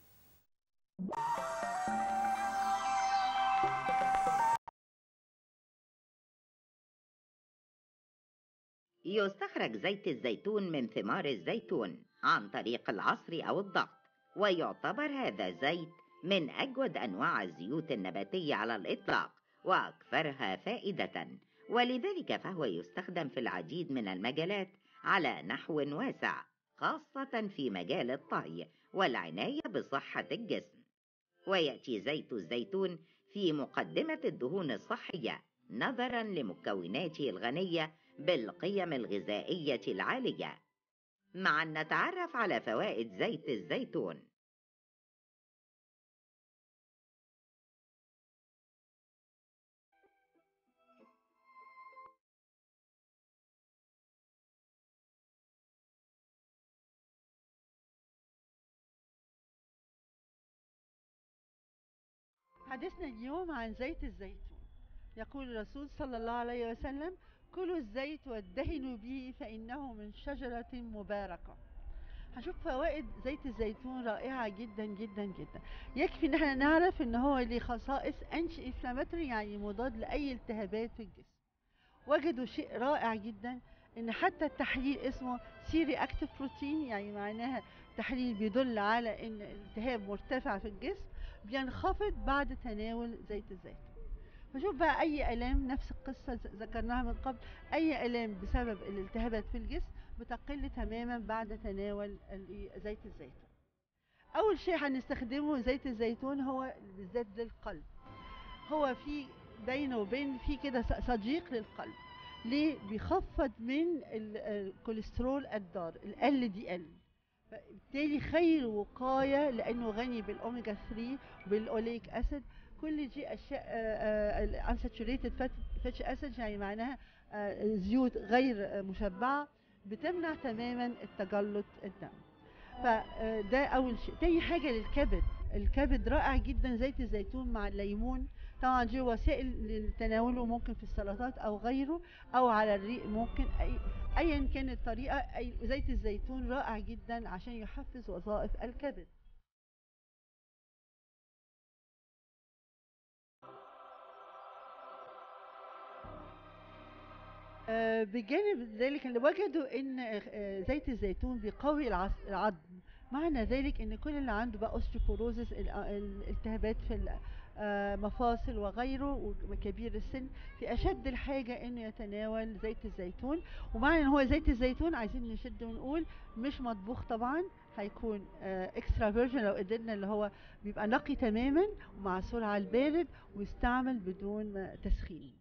C: يستخرج زيت الزيتون من ثمار الزيتون عن طريق العصر أو الضغط ويعتبر هذا الزيت من أجود أنواع الزيوت النباتية على الإطلاق وأكثرها فائدة ولذلك فهو يستخدم في العديد من المجالات على نحو واسع خاصة في مجال الطهي والعناية بصحة الجسم ويأتي زيت الزيتون في مقدمة الدهون الصحية نظرا لمكوناته الغنية بالقيم الغذائية العالية مع أن نتعرف على فوائد زيت الزيتون
D: حديثنا اليوم عن زيت الزيتون يقول الرسول صلى الله عليه وسلم كلوا الزيت وادهنوا به فإنه من شجرة مباركة هنشوف فوائد زيت الزيتون رائعة جدا جدا جدا يكفي ان احنا نعرف ان هو ليه خصائص انشي انفلاماتوري يعني مضاد لأي التهابات في الجسم وجدوا شيء رائع جدا ان حتى التحليل اسمه سيري اكتف بروتين يعني معناها تحليل بيدل على ان الالتهاب مرتفع في الجسم بينخفض بعد تناول زيت الزيتون فشوف بقى اي الام نفس القصه ز- ذكرناها من قبل اي الام بسبب الالتهابات في الجسم بتقل تماما بعد تناول ال- زيت الزيتون اول شيء هنستخدمه زيت الزيتون هو بالذات للقلب هو في بينه وبين في كده ص- صديق للقلب ليه بيخفض من ال- الكوليسترول الضار ال دي ال فبالتالي خير وقايه لانه غني بالاوميجا 3 وبالاوليك اسيد كل دي اشياء الانساتوريتد فاتش اسيد يعني معناها آه، زيوت غير آه، مشبعه بتمنع تماما التجلط الدم فده اول شيء تاني حاجه للكبد الكبد رائع جدا زيت الزيتون مع الليمون طبعا دي وسائل لتناوله ممكن في السلطات او غيره او على الريق ممكن اي ايا كانت الطريقه أي زيت الزيتون رائع جدا عشان يحفز وظائف الكبد آه، بجانب ذلك اللي وجدوا ان آه، زيت الزيتون بيقوي العص- العظم معنى ذلك ان كل اللي عنده بقى اوستيوبوروزس الالتهابات في المفاصل وغيره وكبير السن في اشد الحاجه انه يتناول زيت الزيتون ومعنى ان هو زيت الزيتون عايزين نشد ونقول مش مطبوخ طبعا هيكون اكسترا فيرجن لو قدرنا اللي هو بيبقى نقي تماما ومعصور على البارد ويستعمل بدون ما تسخين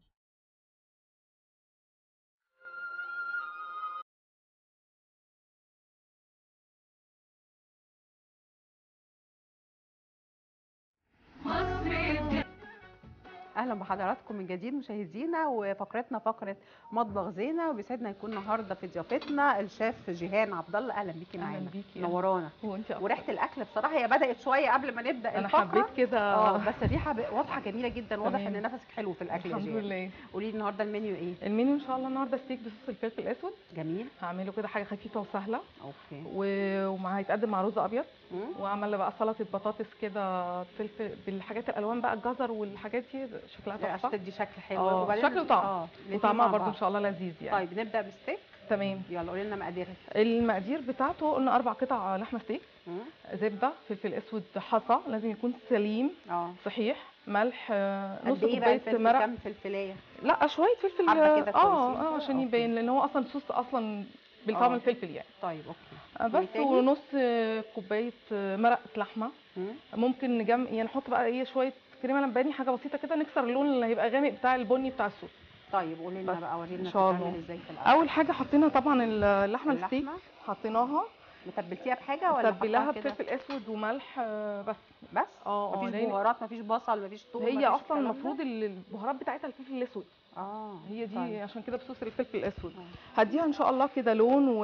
A: اهلا بحضراتكم من جديد مشاهدينا وفقرتنا فقره مطبخ زينه وبيسعدنا يكون النهارده في ضيافتنا الشيف جيهان عبد الله اهلا بيكي
E: أهلاً
A: معانا
E: بيكي.
A: نورانا
E: وانت
A: وريحه الاكل بصراحه هي بدات شويه قبل ما نبدا
E: انا
A: الفقره
E: حبيت كده
A: اه بس الريحه ب- واضحه جميله جدا واضح
E: تمام.
A: ان نفسك حلو في الاكل يا
E: الحمد
A: جيهان
E: لله
A: قولي لي النهارده المنيو ايه
E: المنيو ان شاء الله النهارده ستيك بصوص الفلفل الاسود
A: جميل
E: هعمله كده حاجه خفيفه وسهله
A: اوكي
E: و- ومع هيتقدم مع رز ابيض
A: مم.
E: وعمل بقى سلطه بطاطس كده فلفل بالحاجات الالوان بقى الجزر والحاجات دي شكلها
A: عشان
E: تحفه
A: تدي شكل حلو
E: اه
A: وبعدين-
E: شكل وطعم
A: اه الاتنين
E: وطعمها
A: مع
E: برضو
A: بعض.
E: ان شاء الله لذيذ يعني
A: طيب نبدا بالستيك
E: تمام
A: يلا قولي لنا مقاديرها
E: المقادير بتاعته قلنا اربع قطع لحمه ستيك
A: مم.
E: زبده فلفل اسود حصى لازم يكون سليم
A: اه
E: صحيح ملح آه، نص
A: قد ايه بقى
E: كوبايه
A: الفلفل
E: مرق
A: كام فلفلايه
E: لا شويه فلفل
A: حبة كده
E: اه
A: كويسين
E: اه
A: كده؟
E: عشان
A: أوكي.
E: يبين لان هو اصلا صوص اصلا بالطعم
A: آه.
E: الفلفل يعني
A: طيب اوكي
E: آه، بس
A: تاني؟
E: ونص آه، كوبايه آه، مرقه لحمه
A: مم.
E: ممكن نجم يعني نحط بقى ايه شويه كريمه لباني حاجه بسيطه كده نكسر اللون اللي هيبقى غامق بتاع البني بتاع الصوص
A: طيب قولي لنا
E: بس
A: بقى ورينا
E: إن شاء
A: بتتعمل
E: الله.
A: ازاي في الاول
E: اول حاجه حطينا طبعا اللحمه الستيك
A: اللحمه
E: حطيناها
A: متبلتيها بحاجه ولا
E: تبلاها
A: حطها كده
E: بفلفل اسود وملح آه، بس
A: بس
E: اه اه
A: مفيش
E: لأن
A: بهارات مفيش بصل مفيش توم
E: هي
A: مفيش
E: اصلا
A: الكلام ده؟
E: المفروض ال- البهارات بتاعتها الفلفل الاسود
A: اه
E: هي دي
A: طيب.
E: عشان كده بصوص الفلفل الاسود
A: آه.
E: هديها ان شاء الله كده لون و...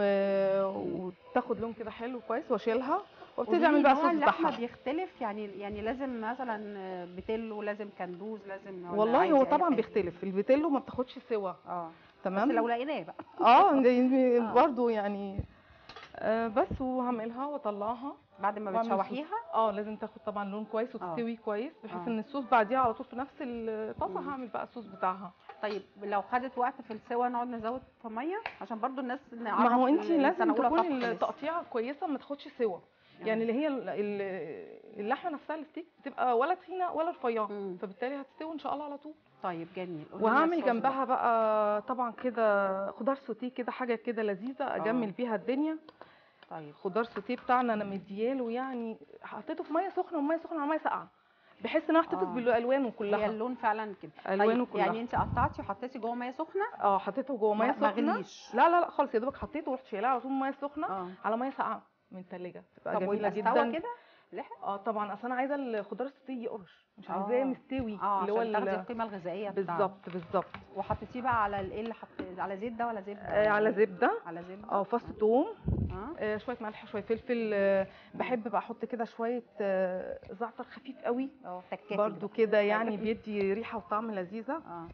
E: وتاخد لون كده حلو كويس واشيلها وابتدي
A: قولي
E: اعمل
A: لي
E: بقى
A: نوع
E: الصوص
A: اللحمه
E: بتاعها
A: بيختلف يعني يعني لازم مثلا بتلو لازم كندوز لازم ولا
E: والله
A: عادي
E: هو
A: أي
E: طبعا
A: حاجة؟
E: بيختلف الفيتيلو ما بتاخدش سوا
A: اه
E: تمام
A: بس لو لقيناه بقى
E: اه دي-
A: آه.
E: برضو يعني آه بس وهعملها واطلعها
A: بعد ما
E: وأعمل
A: بتشوحيها
E: اه لازم تاخد طبعا لون كويس وتستوي كويس بحيث
A: آه.
E: ان الصوص بعديها على طول في نفس الطاسه
A: مم.
E: هعمل بقى الصوص بتاعها
A: طيب لو خدت وقت في السوا نقعد نزود في ميه عشان برضو الناس نعرف
E: ما هو انت
A: ال-
E: لازم
A: سنة أولى طبخ
E: تكون
A: لسه.
E: التقطيعه كويسه ما تاخدش سوا يعني اللي هي ال- ال- اللحمه نفسها الستيك بتبقى ولا تخينه ولا رفيعه
A: مم.
E: فبالتالي هتستوي ان شاء الله على طول
A: طيب جميل قولي لنا
E: وهعمل
A: الصوص
E: جنبها بقى طبعا كده خضار سوتيه كده حاجه كده لذيذه اجمل
A: آه.
E: بيها الدنيا
A: بقى. طيب
E: خضار سوتيه بتاعنا انا مدياله يعني حطيته في ميه سخنه وميه سخنه على ميه ساقعه بحيث ان انا احتفظ
A: آه.
E: بالالوانه
A: هي
E: كلها
A: اللون فعلا كده
E: ألوانه
A: طيب
E: كلها.
A: يعني انت قطعتي وحطيتي جوه ميه سخنه
E: اه حطيته جوه ميه
A: ما- ما
E: سخنه
A: غليش.
E: لا لا لا خالص يا دوبك حطيته ورحت شايلاه على طول ميه سخنه
A: اه
E: على ميه ساقعه من الثلاجه تبقى
A: طب
E: جميله
A: ويبقى
E: جدا
A: استوى كده لحق
E: اه طبعا اصل انا عايزه الخضار السوتيه يقرش مش
A: آه.
E: عايزاه مستوي
A: اه
E: اللي هو
A: عشان تاخدي
E: ال-
A: القيمه الغذائيه بتاعته
E: بالظبط بالظبط
A: وحطيتيه بقى على الايه اللي حط على زيت ده ولا زبده
E: آه على زبده
A: على زبده
E: اه فص ثوم
A: اه
E: آه شويه ملح شويه فلفل آه بحب بقى احط كده شويه آه زعتر خفيف قوي
A: اه تكاتك
E: برضو
A: بقى.
E: كده يعني بيدي ريحه وطعم لذيذه
A: اه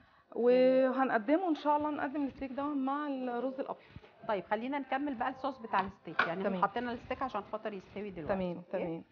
E: وهنقدمه ان شاء الله نقدم الستيك ده مع الرز الابيض
A: طيب خلينا نكمل بقى الصوص بتاع الستيك يعني
E: تمام.
A: احنا حطينا الستيك عشان خاطر يستوي دلوقتي
E: تمام
A: أوكي؟
E: تمام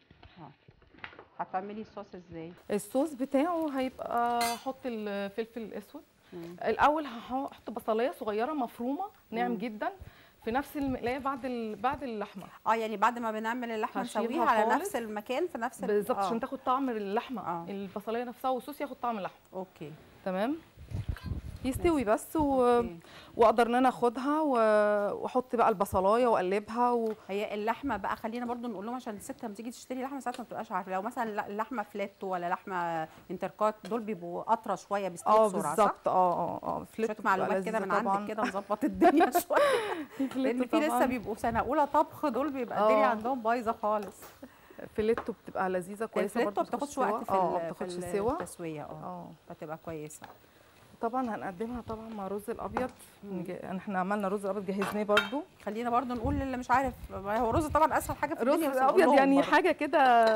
A: هتعملي الصوص ازاي
E: الصوص بتاعه هيبقى احط الفلفل الاسود
A: مم.
E: الاول هحط بصلايه صغيره مفرومه ناعم
A: مم.
E: جدا في نفس المقلايه بعد ال... بعد اللحمه
A: اه يعني بعد ما بنعمل اللحمه
E: هشيلها
A: نسويها على
E: خالص.
A: نفس المكان في نفس ال-
E: بالظبط
A: آه.
E: عشان تاخد طعم اللحمه
A: آه.
E: البصلايه نفسها والصوص ياخد طعم اللحمه
A: اوكي
E: تمام يستوي بس و...
A: أوكي.
E: واقدر ان انا اخدها و- واحط بقى البصلايه واقلبها و...
A: هي اللحمه بقى خلينا برضو نقول لهم عشان الست لما تيجي تشتري لحمه ساعات ما بتبقاش عارفه لو مثلا لا- اللحمه فليتو ولا لحمه انتركات دول بيبقوا اطرى شويه بيستووا
E: اه
A: بسرعه صح؟
E: بالظبط اه اه اه فليتو
A: شويه
E: بتبقى
A: معلومات كده
E: لذيذة
A: من
E: طبعاً.
A: عندك كده نظبط الدنيا شويه
E: فليتو
A: لان في لسه
E: طبعاً.
A: بيبقوا سنه اولى طبخ دول بيبقى
E: آه.
A: الدنيا عندهم بايظه خالص
E: فيليتو بتبقى لذيذه كويسه
A: الفليتو
E: برضه
A: ما بتاخدش
E: سوا.
A: وقت في
E: اه
A: ال-
E: ما
A: في
E: بتاخدش سوا
A: التسويه اه
E: اه
A: فتبقى كويسه
E: طبعا هنقدمها طبعا مع رز الابيض نج- احنا عملنا رز الابيض جهزناه برضو
A: خلينا برضو نقول للي مش عارف ما هو رز طبعا اسهل حاجه في
E: رز
A: الدنيا بس نقول
E: الابيض
A: لهم
E: يعني
A: برضو.
E: حاجه كده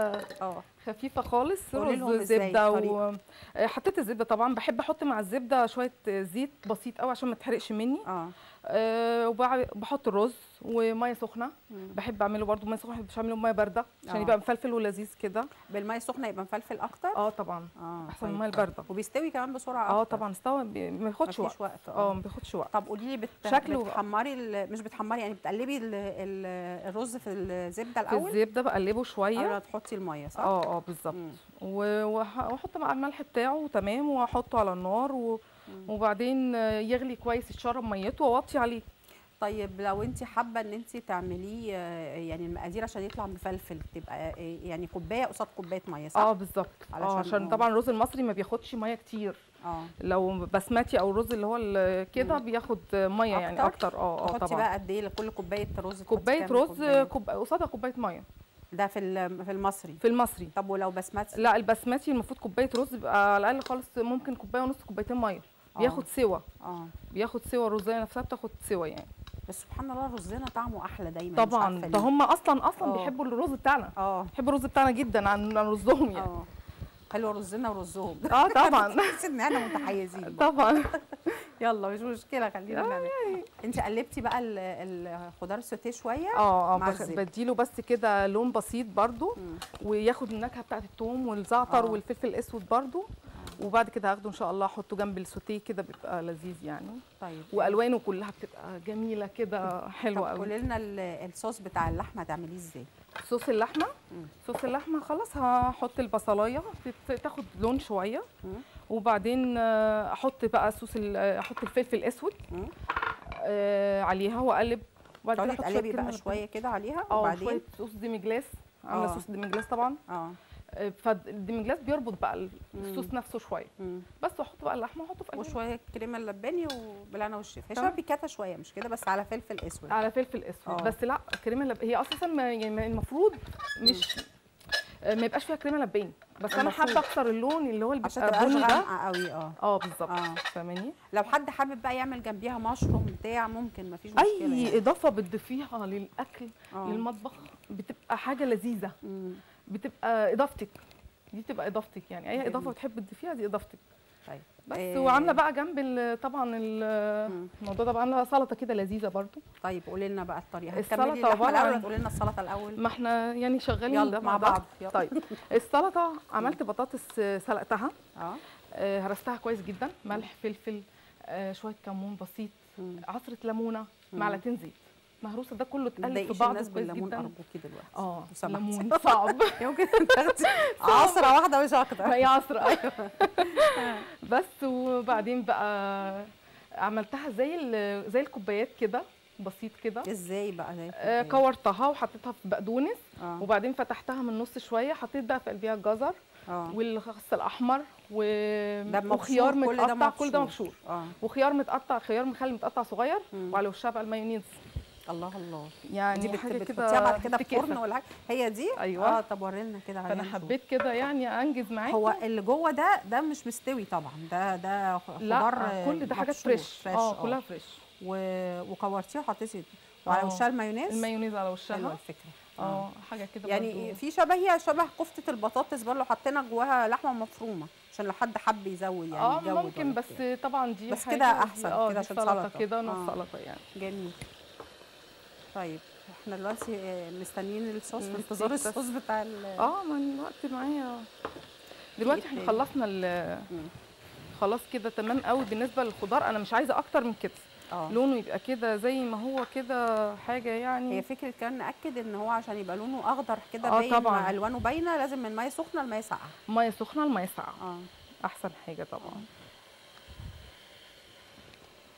A: اه
E: خفيفه خالص
A: قولي لهم
E: رز
A: إزاي
E: زبده و...
A: الطريقة.
E: آه، حطيت الزبده طبعا بحب احط مع الزبده شويه زيت بسيط قوي عشان ما تحرقش مني
A: اه
E: أه وبحط الرز وميه سخنه
A: مم.
E: بحب اعمله برضو ميه سخنه مش اعمله بميه بارده عشان
A: آه.
E: يبقى مفلفل ولذيذ كده
A: بالميه السخنه يبقى مفلفل اكتر
E: اه طبعا
A: اه
E: احسن من
A: طيب.
E: الميه البارده
A: وبيستوي كمان بسرعه
E: اه
A: أكتر.
E: طبعا استوى بي- ما بياخدش وقت
A: مفيش وقت
E: اه ما بياخدش وقت
A: طب قولي لي بت...
E: شكله-
A: بتحمري ال... مش بتحمري يعني بتقلبي ال... ال... الرز في الزبده
E: في
A: الاول
E: الزبده بقلبه
A: قبل ما
E: شويه
A: تحطي الميه صح؟
E: اه اه بالظبط
A: مم.
E: و- وأح- واحط مع الملح بتاعه تمام واحطه على النار و... وبعدين آه، يغلي كويس يتشرب ميته واوطي عليه
A: طيب لو انت حابه ان انت تعمليه آه، يعني المقادير عشان يطلع مفلفل تبقى آه، يعني كوبايه قصاد كوبايه ميه صح؟
E: اه بالظبط
A: علشان-
E: اه عشان
A: آه.
E: طبعا الرز المصري ما بياخدش ميه كتير
A: اه
E: لو بسمتي او الرز اللي هو ال- كده بياخد ميه يعني
A: أكتر؟
E: اكتر اه اه
A: تحطي
E: طبعا
A: بقى قد ايه لكل كوبايه رز تحطي
E: كوبايه
A: كام
E: رز
A: كوباية؟
E: كوب... قصادها كوبايه ميه
A: ده في ال- في المصري
E: في المصري
A: طب ولو بسمتي
E: لا البسمتي المفروض كوبايه رز بيبقى على الاقل خالص ممكن كوبايه ونص كوبايتين ميه
A: آه.
E: بياخد سوا
A: اه
E: بياخد سوا الرزايه نفسها بتاخد سوا يعني
A: بس سبحان الله رزنا طعمه احلى دايما مش
E: طبعا
A: عارفة
E: ده
A: ليه.
E: هم اصلا اصلا
A: آه.
E: بيحبوا الرز بتاعنا
A: اه
E: بيحبوا الرز بتاعنا جدا عن عن رزهم يعني
A: اه حلو رزنا ورزهم
E: اه طبعا
A: تحس ان احنا متحيزين
E: طبعا
A: يلا مش مشكله خلينا نعمل انت قلبتي بقى ال- الخضار السوتيه شويه
E: اه اه
A: مع
E: بخ-
A: الزبدة.
E: بديله بس كده لون بسيط برضو
A: مم.
E: وياخد النكهه بتاعت الثوم والزعتر
A: آه.
E: والفلفل الاسود برضو وبعد كده هاخده ان شاء الله احطه جنب السوتيه كده بيبقى لذيذ يعني
A: طيب
E: والوانه كلها بتبقى جميله كده
A: طب
E: حلوه قوي
A: قولي لنا ال- الصوص بتاع اللحمه هتعمليه ازاي
E: صوص اللحمه
A: مم.
E: صوص اللحمه خلاص هحط البصلايه تت- تاخد لون شويه
A: مم.
E: وبعدين آه، احط بقى صوص ال- آه، احط الفلفل الاسود
A: مم.
E: آه، عليها واقلب وبعد
A: تقعدي
E: أحط شوية
A: تقلبي
E: كريمة
A: بقى
E: لباني.
A: شويه كده عليها
E: اه
A: وبعدين
E: شويه صوص ديميجلاس عامله
A: آه.
E: صوص ديميجلاس طبعا
A: اه
E: آه، فالديميجلاس بيربط بقى
A: مم.
E: الصوص نفسه شويه
A: مم.
E: بس واحط بقى اللحمه واحطه في قلبه
A: وشويه كريمه اللباني وبالهنا والشفا هي
E: تمام.
A: شبه بيكاتا شويه مش كده بس على فلفل اسود
E: على فلفل اسود
A: آه.
E: بس لا كريمه لب... هي اساسا ما يعني المفروض مش آه، ما يبقاش فيها كريمه لباني بس انا
A: المفروض.
E: حابه اكسر اللون اللي هو اللي
A: عشان
E: بيبقى
A: تبقاش
E: بني ده
A: غامقه قوي اه
E: اه بالظبط
A: آه.
E: فاهماني
A: لو حد حابب بقى يعمل جنبيها مشروم بتاع ممكن مفيش مشكله
E: اي
A: يعني.
E: اضافه بتضيفيها للاكل
A: آه.
E: للمطبخ بتبقى حاجه لذيذه
A: مم.
E: بتبقى اضافتك دي بتبقى اضافتك يعني اي
A: جميل.
E: اضافه بتحب تضيفيها دي اضافتك
A: طيب
E: بس
A: آه،
E: وعامله بقى جنب ال- طبعا ال-
A: مم.
E: الموضوع ده بقى عامله سلطه كده لذيذه برضو
A: طيب قولي لنا بقى الطريقه
E: السلطة
A: هتكملي اللحمه
E: عبارة
A: الاول
E: عن-
A: ولا تقولي لنا السلطه الاول
E: ما احنا يعني شغالين
A: يلا
E: ده
A: مع بعض يلا.
E: طيب السلطه عملت بطاطس سلقتها
A: اه
E: آه، هرستها كويس جدا ملح فلفل آه، شويه كمون بسيط
A: مم.
E: عصره ليمونه
A: مم.
E: معلقتين زيت مهروسه ده كله
A: ما
E: اتقلب في
A: تضايقيش
E: بعضه
A: الناس
E: كويس
A: بالليمون
E: جدا
A: ارجوكي دلوقتي
E: اه
A: لو سمحتي.
E: ليمون صعب
A: يمكن تاخدي عصره واحده مش اكتر
E: هي عصره ايوه بس وبعدين بقى عملتها زي ال- زي الكوبايات كده بسيط كده
A: ازاي بقى زي
E: آه،
A: الكوباية؟
E: كورتها وحطيتها في بقدونس
A: اه
E: وبعدين فتحتها من النص شويه حطيت بقى في قلبها الجزر
A: اه
E: والخس الاحمر و...
A: ده مبشور،
E: وخيار
A: كل ده
E: متقطع كل ده
A: مبشور.
E: مبشور
A: اه
E: وخيار متقطع خيار مخلي متقطع صغير
A: مم.
E: وعلى وشها بقى المايونيز
A: الله الله
E: يعني
A: دي بت-
E: حاجه
A: بتحطيها بعد كده في
E: تفتكر
A: فرن ولا حاجه هي دي
E: أيوة.
A: اه طب ورينا كده
E: فانا
A: عليها نشوف.
E: حبيت كده يعني انجز معاكي
A: هو اللي جوه ده ده مش مستوي طبعا ده ده خ-
E: لا
A: خضار
E: كل ده حاجات
A: مبشور،
E: فريش اه كلها فريش
A: و... وكورتيه وحطيتي وعلى
E: آه.
A: وشها المايونيز
E: المايونيز على
A: حلوه
E: وشها
A: الفكره
E: اه حاجه كده
A: يعني
E: برضو.
A: في شبهيه شبه كفته البطاطس برضه حطينا جواها لحمه مفرومه عشان لو حد حب يزود يعني
E: اه
A: يجود
E: ممكن
A: ولا
E: بس
A: بتاع.
E: طبعا دي
A: بس
E: حاجة
A: كده
E: ودي-
A: أحسن،
E: اه
A: كده
E: دي
A: عشان
E: سلطه
A: سلطة.
E: كده
A: آه.
E: نص سلطه يعني
A: جميل طيب احنا دلوقتي آه، مستنيين الصوص في
E: الستيك
A: انتظار
E: بس.
A: الصوص بتاع ال
E: اه ما الوقت معايا دلوقتي
A: إيه
E: احنا
A: تاني؟
E: خلصنا ال-
A: مم.
E: خلاص كده تمام قوي بالنسبه للخضار انا مش عايزه اكتر من كده
A: اه
E: لونه يبقى كده زي ما هو كده حاجه
A: هي
E: يعني
A: فكره كمان ناكد ان هو عشان يبقى لونه اخضر كده
E: آه
A: باين
E: طبعاً.
A: الوانه باينه لازم من ميه سخنه لميه ساقعه
E: ميه سخنه الميه ساقعه
A: اه
E: احسن حاجه طبعا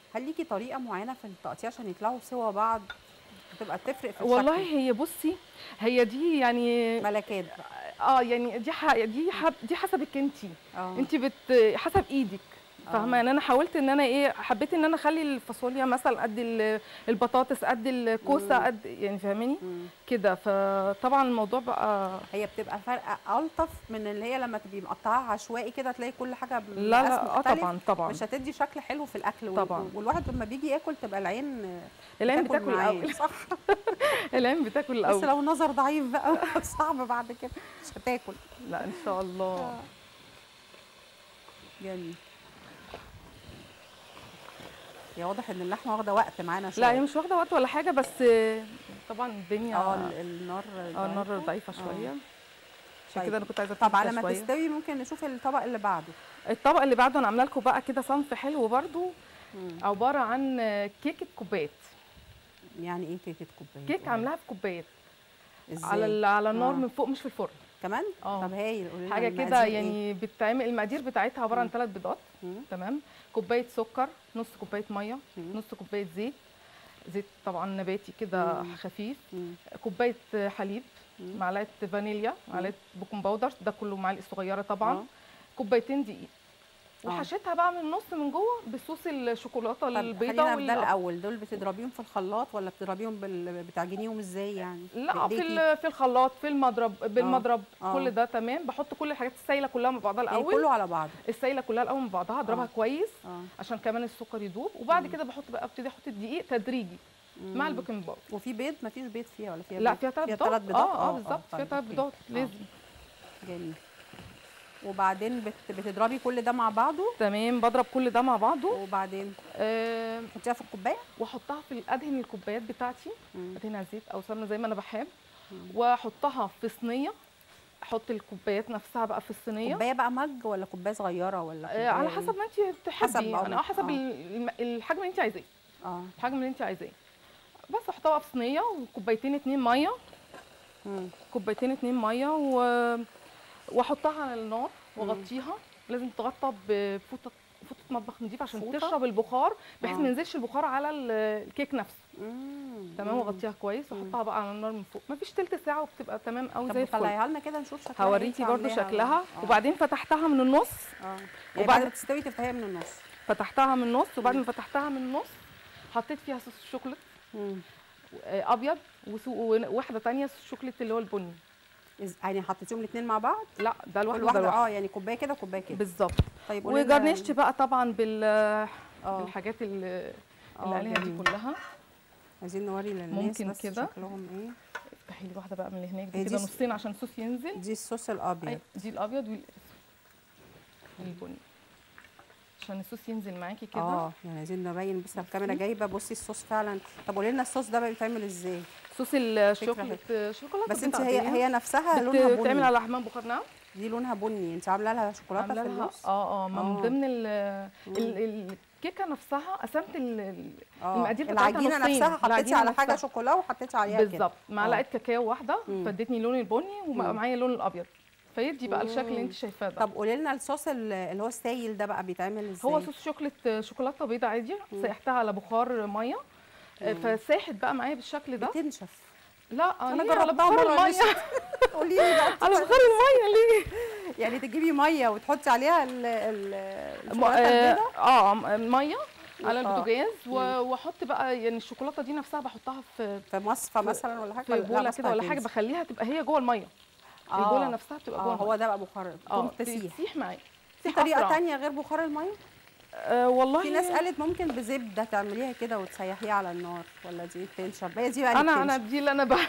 A: هل ليكي طريقه معينه في التقطيع عشان يطلعوا سوا بعض بتبقى تفرق في
E: والله
A: الشكل
E: هي بصي هي دي يعني
A: ملكات بقى
E: اه يعني دي ح... دي ح... دي حسبك انت
A: اه
E: انت بت حسب ايدك فاهمه يعني انا حاولت ان انا ايه حبيت ان انا اخلي الفاصوليا مثلا قد ال- البطاطس قد الكوسه
A: مم.
E: قد يعني فاهماني
A: مم.
E: كده فطبعا الموضوع بقى
A: هي بتبقى فرقه الطف من اللي هي لما تبقي مقطعاها عشوائي كده تلاقي كل حاجه
E: لا
A: بمقاس
E: لا اه
A: مختلف.
E: طبعا طبعا
A: مش هتدي شكل حلو في الاكل وال-
E: طبعاً.
A: والواحد لما بيجي ياكل تبقى العين
E: العين بتاكل
A: معاه.
E: الاول
A: صح
E: العين بتاكل
A: بس
E: الاول
A: لو نظر ضعيف بقى صعب بعد كده مش هتاكل
E: لا ان شاء الله
A: جميل هي واضح ان اللحمه واخده وقت معانا شويه
E: لا هي مش واخده وقت ولا حاجه بس طبعا الدنيا
A: اه ال- النار
E: اه النار
A: ضعيفة.
E: ضعيفه
A: آه.
E: شويه عشان
A: طيب.
E: كده انا كنت عايزه
A: طب على
E: أفتح
A: ما
E: شوية.
A: تستوي ممكن نشوف الطبق اللي بعده
E: الطبق اللي بعده انا عامله لكم بقى كده صنف حلو برده عباره عن كيكه كوبايات
A: يعني ايه كيكه كوبايه
E: كيك عاملاها في كوبايات
A: ازاي
E: على ال- على النار
A: آه.
E: من فوق مش في الفرن
A: كمان
E: اه.
A: طب هايل قولي لنا
E: حاجه كده
A: المقادير إيه؟
E: يعني بتتعمل المقادير بتاعتها عباره عن ثلاث بيضات
A: مم.
E: تمام كوبايه سكر نص كوبايه ميه
A: مم.
E: نص كوبايه زيت زيت طبعا نباتي كده
A: مم.
E: خفيف
A: مم.
E: كوبايه حليب
A: مم.
E: معلقه فانيليا معلقه بيكنج باودر ده كله معالق صغيره طبعا
A: آه.
E: كوبايتين دقيق
A: آه.
E: وحشيتها بقى من النص من جوه بصوص الشوكولاته
A: طب
E: البيضاء
A: خلينا في ده
E: وال...
A: الاول دول بتضربيهم في الخلاط ولا بتضربيهم بال... بتعجنيهم ازاي يعني
E: لا في
A: بإيديكي؟
E: ال- في الخلاط في المضرب بالمضرب
A: آه.
E: كل ده تمام بحط كل الحاجات السايله كلها مع بعضها
A: يعني
E: الاول
A: كله على بعضه
E: السايله كلها الاول مع بعضها اضربها
A: آه.
E: كويس
A: اه
E: عشان كمان السكر يدوب وبعد كده بحط بقى ابتدي احط الدقيق تدريجي مع
A: مم.
E: البيكنج باودر
A: وفي بيض مفيش بيض فيها ولا فيها
E: لا
A: بيض؟
E: فيها ثلاث
A: فيها
E: بيضات
A: ثلاث بيضات
E: اه اه بالظبط فيها
A: طيب،
E: ثلاث
A: أوكي.
E: بيضات
A: آه.
E: لازم
A: جميل وبعدين بت... بتضربي كل ده مع بعضه
E: تمام بضرب كل ده مع بعضه
A: وبعدين
E: أه
A: تحطيها في الكوبايه
E: واحطها في ادهن الكوبايات بتاعتي
A: مم.
E: ادهنها زيت او سمنه زي ما انا بحب
A: مم.
E: واحطها في صينيه احط الكوبايات نفسها بقى في الصينيه
A: كوبايه بقى مج ولا كوبايه صغيره ولا
E: آه على
A: كوباية
E: حسب ما انت تحبي
A: حسب
E: يعني
A: بقى-
E: اه حسب
A: آه.
E: الم- الحجم اللي انت عايزاه
A: إيه؟ اه
E: الحجم اللي انت عايزاه بس احطها بقى في صينيه وكوبايتين اتنين ميه
A: مم.
E: كوبايتين اتنين ميه و... واحطها على النار واغطيها لازم تغطى بفوطه فوطه مطبخ نضيف عشان
A: فوطة؟
E: تشرب البخار بحيث
A: آه.
E: ما ينزلش البخار على ال- الكيك نفسه
A: مم.
E: تمام
A: مم.
E: واغطيها كويس واحطها بقى على النار من فوق مفيش تلت ساعه وبتبقى تمام قوي زي
A: طب
E: الفل
A: طلعيها لنا كده نشوف شكلها
E: هوريكي
A: إيه،
E: برضو
A: عاملاها.
E: شكلها
A: آه.
E: وبعدين فتحتها من النص
A: اه يعني
E: وبعد-
A: بعد ما تستوي تفتحيها من النص
E: فتحتها من النص وبعد ما فتحتها من النص حطيت فيها صوص شوكليت
A: مم.
E: آه، ابيض وسو- وواحده تانية صوص شوكليت اللي هو البني
A: إز- يعني حطيتيهم الاثنين مع بعض
E: لا ده
A: كل
E: لوحده وده
A: واحده
E: لوحده
A: اه يعني كوبايه كده وكوبايه كده
E: بالظبط
A: طيب قولي لنا-
E: وجرنشت بقى طبعا بال
A: اه
E: بالحاجات اللي اللي
A: آه،
E: عليها دي
A: جميل.
E: كلها
A: عايزين نوري للناس
E: ممكن
A: بس
E: كده.
A: شكلهم ايه
E: افتحي لي واحده بقى من اللي هناك
A: هي
E: دي
A: دي
E: كده
A: س-
E: نصين عشان الصوص ينزل
A: دي الصوص الابيض
E: أي، دي الابيض والاسود البني عشان الصوص ينزل معاكي كده
A: اه يعني عايزين نبين بس الكاميرا جايبه بصي الصوص فعلا طب قولي لنا الصوص ده بقى بيتعمل ازاي
E: صوص الشوكليت شوكولاته
A: بس انت هي هي نفسها
E: بت-
A: لونها
E: بتعمل
A: بني
E: على حمام بخار نعم
A: دي لونها بني انت عامله لها شوكولاته في
E: عامله لها
A: النص
E: اه اه ما
A: آه.
E: من ضمن ال ال- ال- الكيكه نفسها قسمت ال- ال-
A: اه
E: المقادير بتاعتها
A: العجينه
E: نصين.
A: نفسها حطيتي
E: العجينة
A: على حاجه
E: نفسها.
A: شوكولا وحطيتي عليها كده
E: بالظبط معلقه كاكاو واحده
A: مم.
E: فادتني اللون البني وبقى
A: مم.
E: معايا اللون الابيض فيدي بقى الشكل اللي
A: مم.
E: انت شايفاه ده
A: طب قولي لنا الصوص ال- اللي هو السايل ده بقى بيتعمل ازاي
E: هو صوص شوكليت شوكولاته بيضه عادي
A: مم.
E: سيحتها على بخار ميه آه، فساحت بقى معايا بالشكل ده
A: بتنشف
E: لا
A: انا
E: ليه؟ على
A: جربتها
E: بخار
A: مره
E: الميه
A: قولي لي بقى
E: على بخار الميه ليه
A: يعني تجيبي ميه وتحطي عليها ال ال
E: م-
A: الشوكولاته
E: اه
A: البيضاء
E: آه، م- ميه على
A: آه.
E: البوتاجاز و- واحط بقى يعني الشوكولاته دي نفسها بحطها في
A: في مصفى مثلا ولا حاجه
E: في
A: ولا- لا،
E: بوله
A: مصفى
E: كده ولا حاجه
A: هتنزل.
E: بخليها تبقى هي جوه الميه
A: آه.
E: البوله نفسها بتبقى جوه
A: اه هو ده بقى بخار
E: اه
A: تقوم تسيح
E: تسيح معايا
A: في
E: تسيح
A: طريقه
E: أسرع.
A: تانية غير بخار الميه
E: آه والله
A: في ناس قالت ممكن بزبده تعمليها كده وتسيحيها على النار ولا دي بتنشف هي دي بقى اللي
E: انا انا
A: بتنشف.
E: دي اللي انا ب...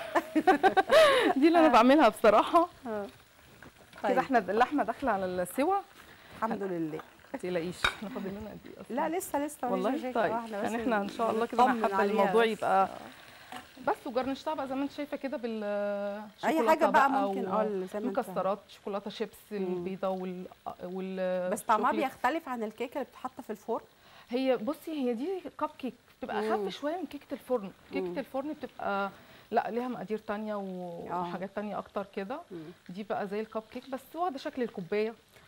E: دي اللي انا بعملها بصراحه
A: آه.
E: كده
A: طيب
E: احنا اللحمه داخله على السوا
A: الحمد لله
E: ما تقلقيش احنا فاضل لنا قد ايه اصلا
A: لا لسه لسه
E: والله
A: مفيش
E: طيب.
A: واحدة بس
E: يعني إحنا إن شاء الله كده أنا
A: بنطمن
E: حابة
A: عليها
E: الموضوع
A: بس.
E: يبقى بس وجرنشتها بقى زي ما انت شايفه كده بال
A: اي حاجه بقى ممكن اه زي ما انت
E: مكسرات شوكولاته شيبس البيضه وال وال
A: بس طعمها
E: شوكليت.
A: بيختلف عن الكيكه اللي بتتحط في الفرن
E: هي بصي هي دي كب كيك بتبقى
A: مم.
E: اخف شويه من كيكه الفرن
A: مم.
E: كيكه الفرن بتبقى لا ليها مقادير تانية
A: آه.
E: وحاجات تانية اكتر كده دي بقى زي الكب كيك بس واخده شكل الكوبايه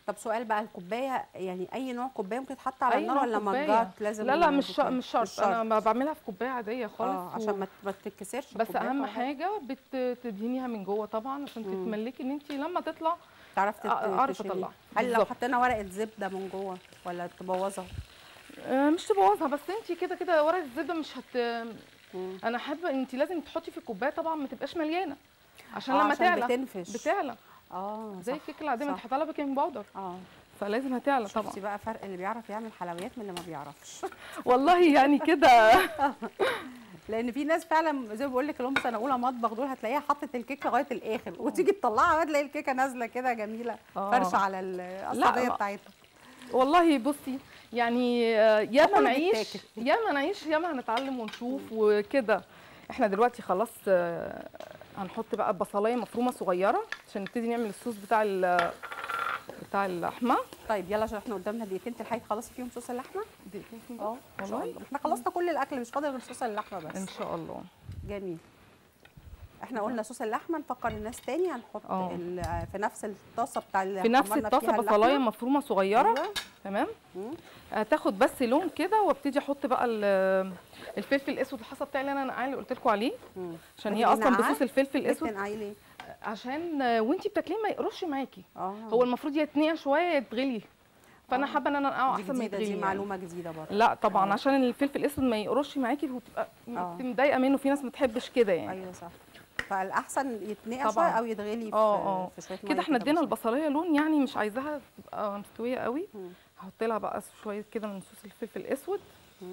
A: طب سؤال بقى الكوبايه يعني اي نوع كوبايه ممكن تتحط على
E: أي
A: النار
E: نوع
A: ولا
E: كوباية.
A: مجات لازم
E: لا لا مش شرط
A: بوكيه؟
E: مش شرط انا ما بعملها في كوبايه عاديه خالص
A: اه عشان ما ما تتكسرش
E: بس
A: الكوباية
E: اهم
A: ولا
E: حاجه بتدهنيها من جوه طبعا عشان
A: مم.
E: تتملكي ان انت لما تطلع
A: تعرف تت-
E: أعرف
A: تشيليه.
E: أطلعها.
A: هل لو
E: بالظبط.
A: حطينا ورقه زبده من جوه ولا تبوظها
E: آه، مش تبوظها بس انت كده كده ورقه الزبده مش هت
A: مم.
E: انا حابه انت لازم تحطي في الكوبايه طبعا ما تبقاش مليانه عشان
A: آه،
E: لما
A: عشان
E: تعلى
A: بتنفش
E: بتعلى
A: اه
E: زي
A: صح.
E: الكيكه العاديه ما
A: صح.
E: انت حاطه لها بيكنج باودر
A: اه
E: فلازم هتعلى طبعا
A: شفتي بقى فرق اللي بيعرف يعمل حلويات من اللي ما بيعرفش
E: والله يعني كده
A: لان في ناس فعلا زي ما بقول لك اللي هم سنه اولى مطبخ دول هتلاقيها حطت الكيك لغايه الاخر وتيجي تطلعها بقى تلاقي الكيكه نازله كده جميله
E: آه.
A: فرشه على القصديه
E: ما-
A: بتاعتها
E: والله بصي يعني آه، يا ما
A: كله
E: نعيش
A: بيتاكل.
E: يا ما نعيش يا ما هنتعلم ونشوف وكده احنا دلوقتي خلاص آه، هنحط بقى بصلايه مفرومه صغيره عشان نبتدي نعمل الصوص بتاع ال- بتاع اللحمه
A: طيب يلا عشان احنا قدامنا دقيقتين تلحقي تخلصي فيهم صوص اللحمه
E: دقيقتين
A: اه ان شاء
E: والله
A: الله احنا خلصنا كل الاكل مش فاضل غير صوص اللحمه بس
E: ان شاء الله
A: جميل احنا قلنا صوص اللحمه نفكر الناس تاني هنحط
E: اه.
A: ال- في نفس الطاسه بتاع اللي
E: في نفس
A: حمرنا
E: الطاسه
A: فيها
E: بصلايه
A: اللحمة.
E: مفرومه صغيره
A: أيوة.
E: تمام
A: مم.
E: هتاخد بس لون كده وابتدي احط بقى ال- الفلفل الاسود الحصى بتاعي اللي انا نقعاه اللي قلت لكم عليه
A: مم.
E: عشان هي
A: بتبقي
E: اصلا
A: نقعاه؟
E: بصوص الفلفل الاسود
A: بتنقعيه ليه؟
E: عشان آه، وانتي بتاكليه ما يقرش معاكي
A: اه
E: هو المفروض يتنقع شويه يتغلي فانا
A: آه.
E: حابه ان انا انقعه
A: دي
E: احسن ما
A: جديده
E: يتغلي
A: دي
E: يعني.
A: معلومه جديده برضه
E: لا طبعا
A: آه.
E: عشان الفلفل الاسود ما يقرش معاكي وتبقى
A: آه.
E: انت متضايقه منه في ناس ما بتحبش كده يعني
A: ايوه صح فالاحسن يتنقع
E: طبعاً.
A: شويه او يتغلي في
E: اه اه
A: في شويه
E: كده
A: مية
E: احنا ادينا
A: بسيطة.
E: البصلايه لون يعني مش عايزاها تبقى مستويه قوي
A: مم.
E: هحط لها بقى شويه كده من صوص الفلفل الاسود
A: مم.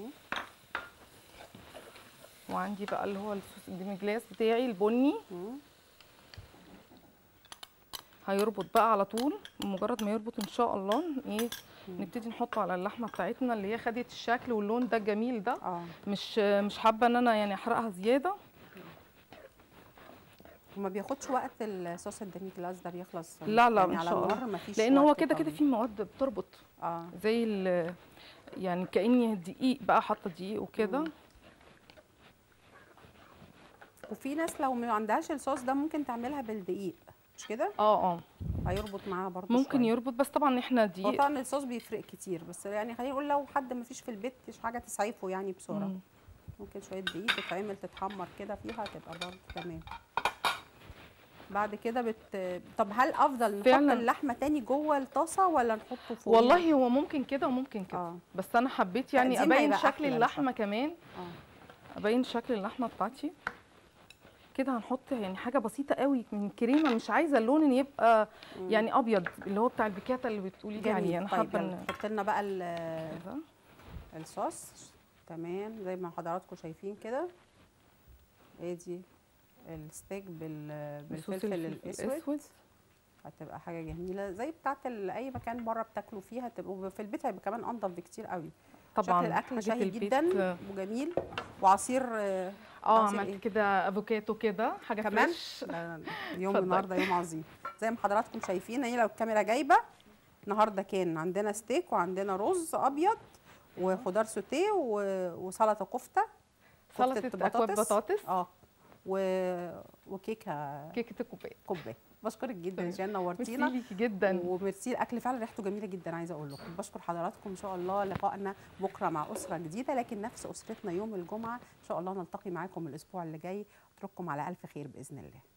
E: وعندي بقى اللي هو الصوص الديمجلاس بتاعي البني
A: مم.
E: هيربط بقى على طول مجرد ما يربط ان شاء الله ايه نبتدي نحطه على اللحمه بتاعتنا اللي هي خدت الشكل واللون ده الجميل ده
A: اه
E: مش مش حابه ان انا يعني احرقها زياده
A: وما بياخدش وقت الصوص الديمي جلاس ده بيخلص
E: لا لا
A: يعني
E: ان
A: على
E: شاء
A: النار
E: الله
A: مفيش
E: لان هو
A: وقت
E: كده كده
A: طويل.
E: في مواد بتربط
A: اه
E: زي ال يعني كاني دقيق بقى حاطه دقيق وكده
A: مم. وفي ناس لو ما عندهاش الصوص ده ممكن تعملها بالدقيق مش كده
E: اه اه
A: هيربط معاها برضه
E: ممكن
A: شوية.
E: يربط بس طبعا احنا
A: هو
E: دقيق
A: طبعا الصوص بيفرق كتير بس يعني خلينا نقول لو حد ما فيش في البيت مش حاجه تسعفه يعني بسرعه
E: مم.
A: ممكن شويه دقيق تتعمل تتحمر كده فيها تبقى برضه تمام بعد كده بت طب هل افضل نحط
E: فعلاً.
A: اللحمه تاني جوه الطاسه ولا نحطه فوق
E: والله هو ممكن كده وممكن كده
A: اه
E: بس انا حبيت يعني
A: تقديم
E: ابين
A: هيبقى
E: شكل
A: أحلى مش
E: اللحمه كمان
A: اه
E: ابين شكل اللحمه بتاعتي كده هنحط يعني حاجه بسيطه قوي من كريمه مش عايزه اللون ان يبقى
A: مم.
E: يعني ابيض اللي هو بتاع البيكاتا اللي بتقولي لي عليه انا
A: طيب
E: حابه
A: يلا
E: ان
A: حط لنا بقى ال-
E: كده.
A: الصوص تمام زي ما حضراتكم شايفين كده ادي الستيك بال
E: بصوص
A: بالفلفل
E: الفلفل
A: الاسود هتبقى حاجه جميله زي بتاعه ال- اي مكان بره بتاكلوا فيها تبقوا في البيت هيبقى كمان انضف بكتير قوي
E: طبعا
A: شكل الاكل
E: حاجة
A: شهي
E: البيت،
A: جدا وجميل وعصير آه،
E: اه
A: عصير
E: عملت
A: إيه؟
E: كده افوكاتو كده حاجه
A: كمان
E: فريش
A: ده يوم
E: اتفضل.
A: النهارده يوم عظيم زي ما حضراتكم شايفين هي لو الكاميرا جايبه النهارده كان عندنا ستيك وعندنا رز ابيض وخضار سوتيه و- وسلطه كفته
E: سلطه
A: كفتة
E: اكواب بطاطس
A: اه و... وكيكه
E: كيكه الكوبايه
A: كوبايه بشكرك جدا يا جيان
E: ميرسي
A: نورتينا
E: ليكي جدا
A: وميرسي الاكل فعلا ريحته جميله جدا عايزه اقول لكم بشكر حضراتكم ان شاء الله لقائنا بكره مع اسره جديده لكن نفس اسرتنا يوم الجمعه ان شاء الله نلتقي معاكم الاسبوع اللي جاي اترككم على الف خير باذن الله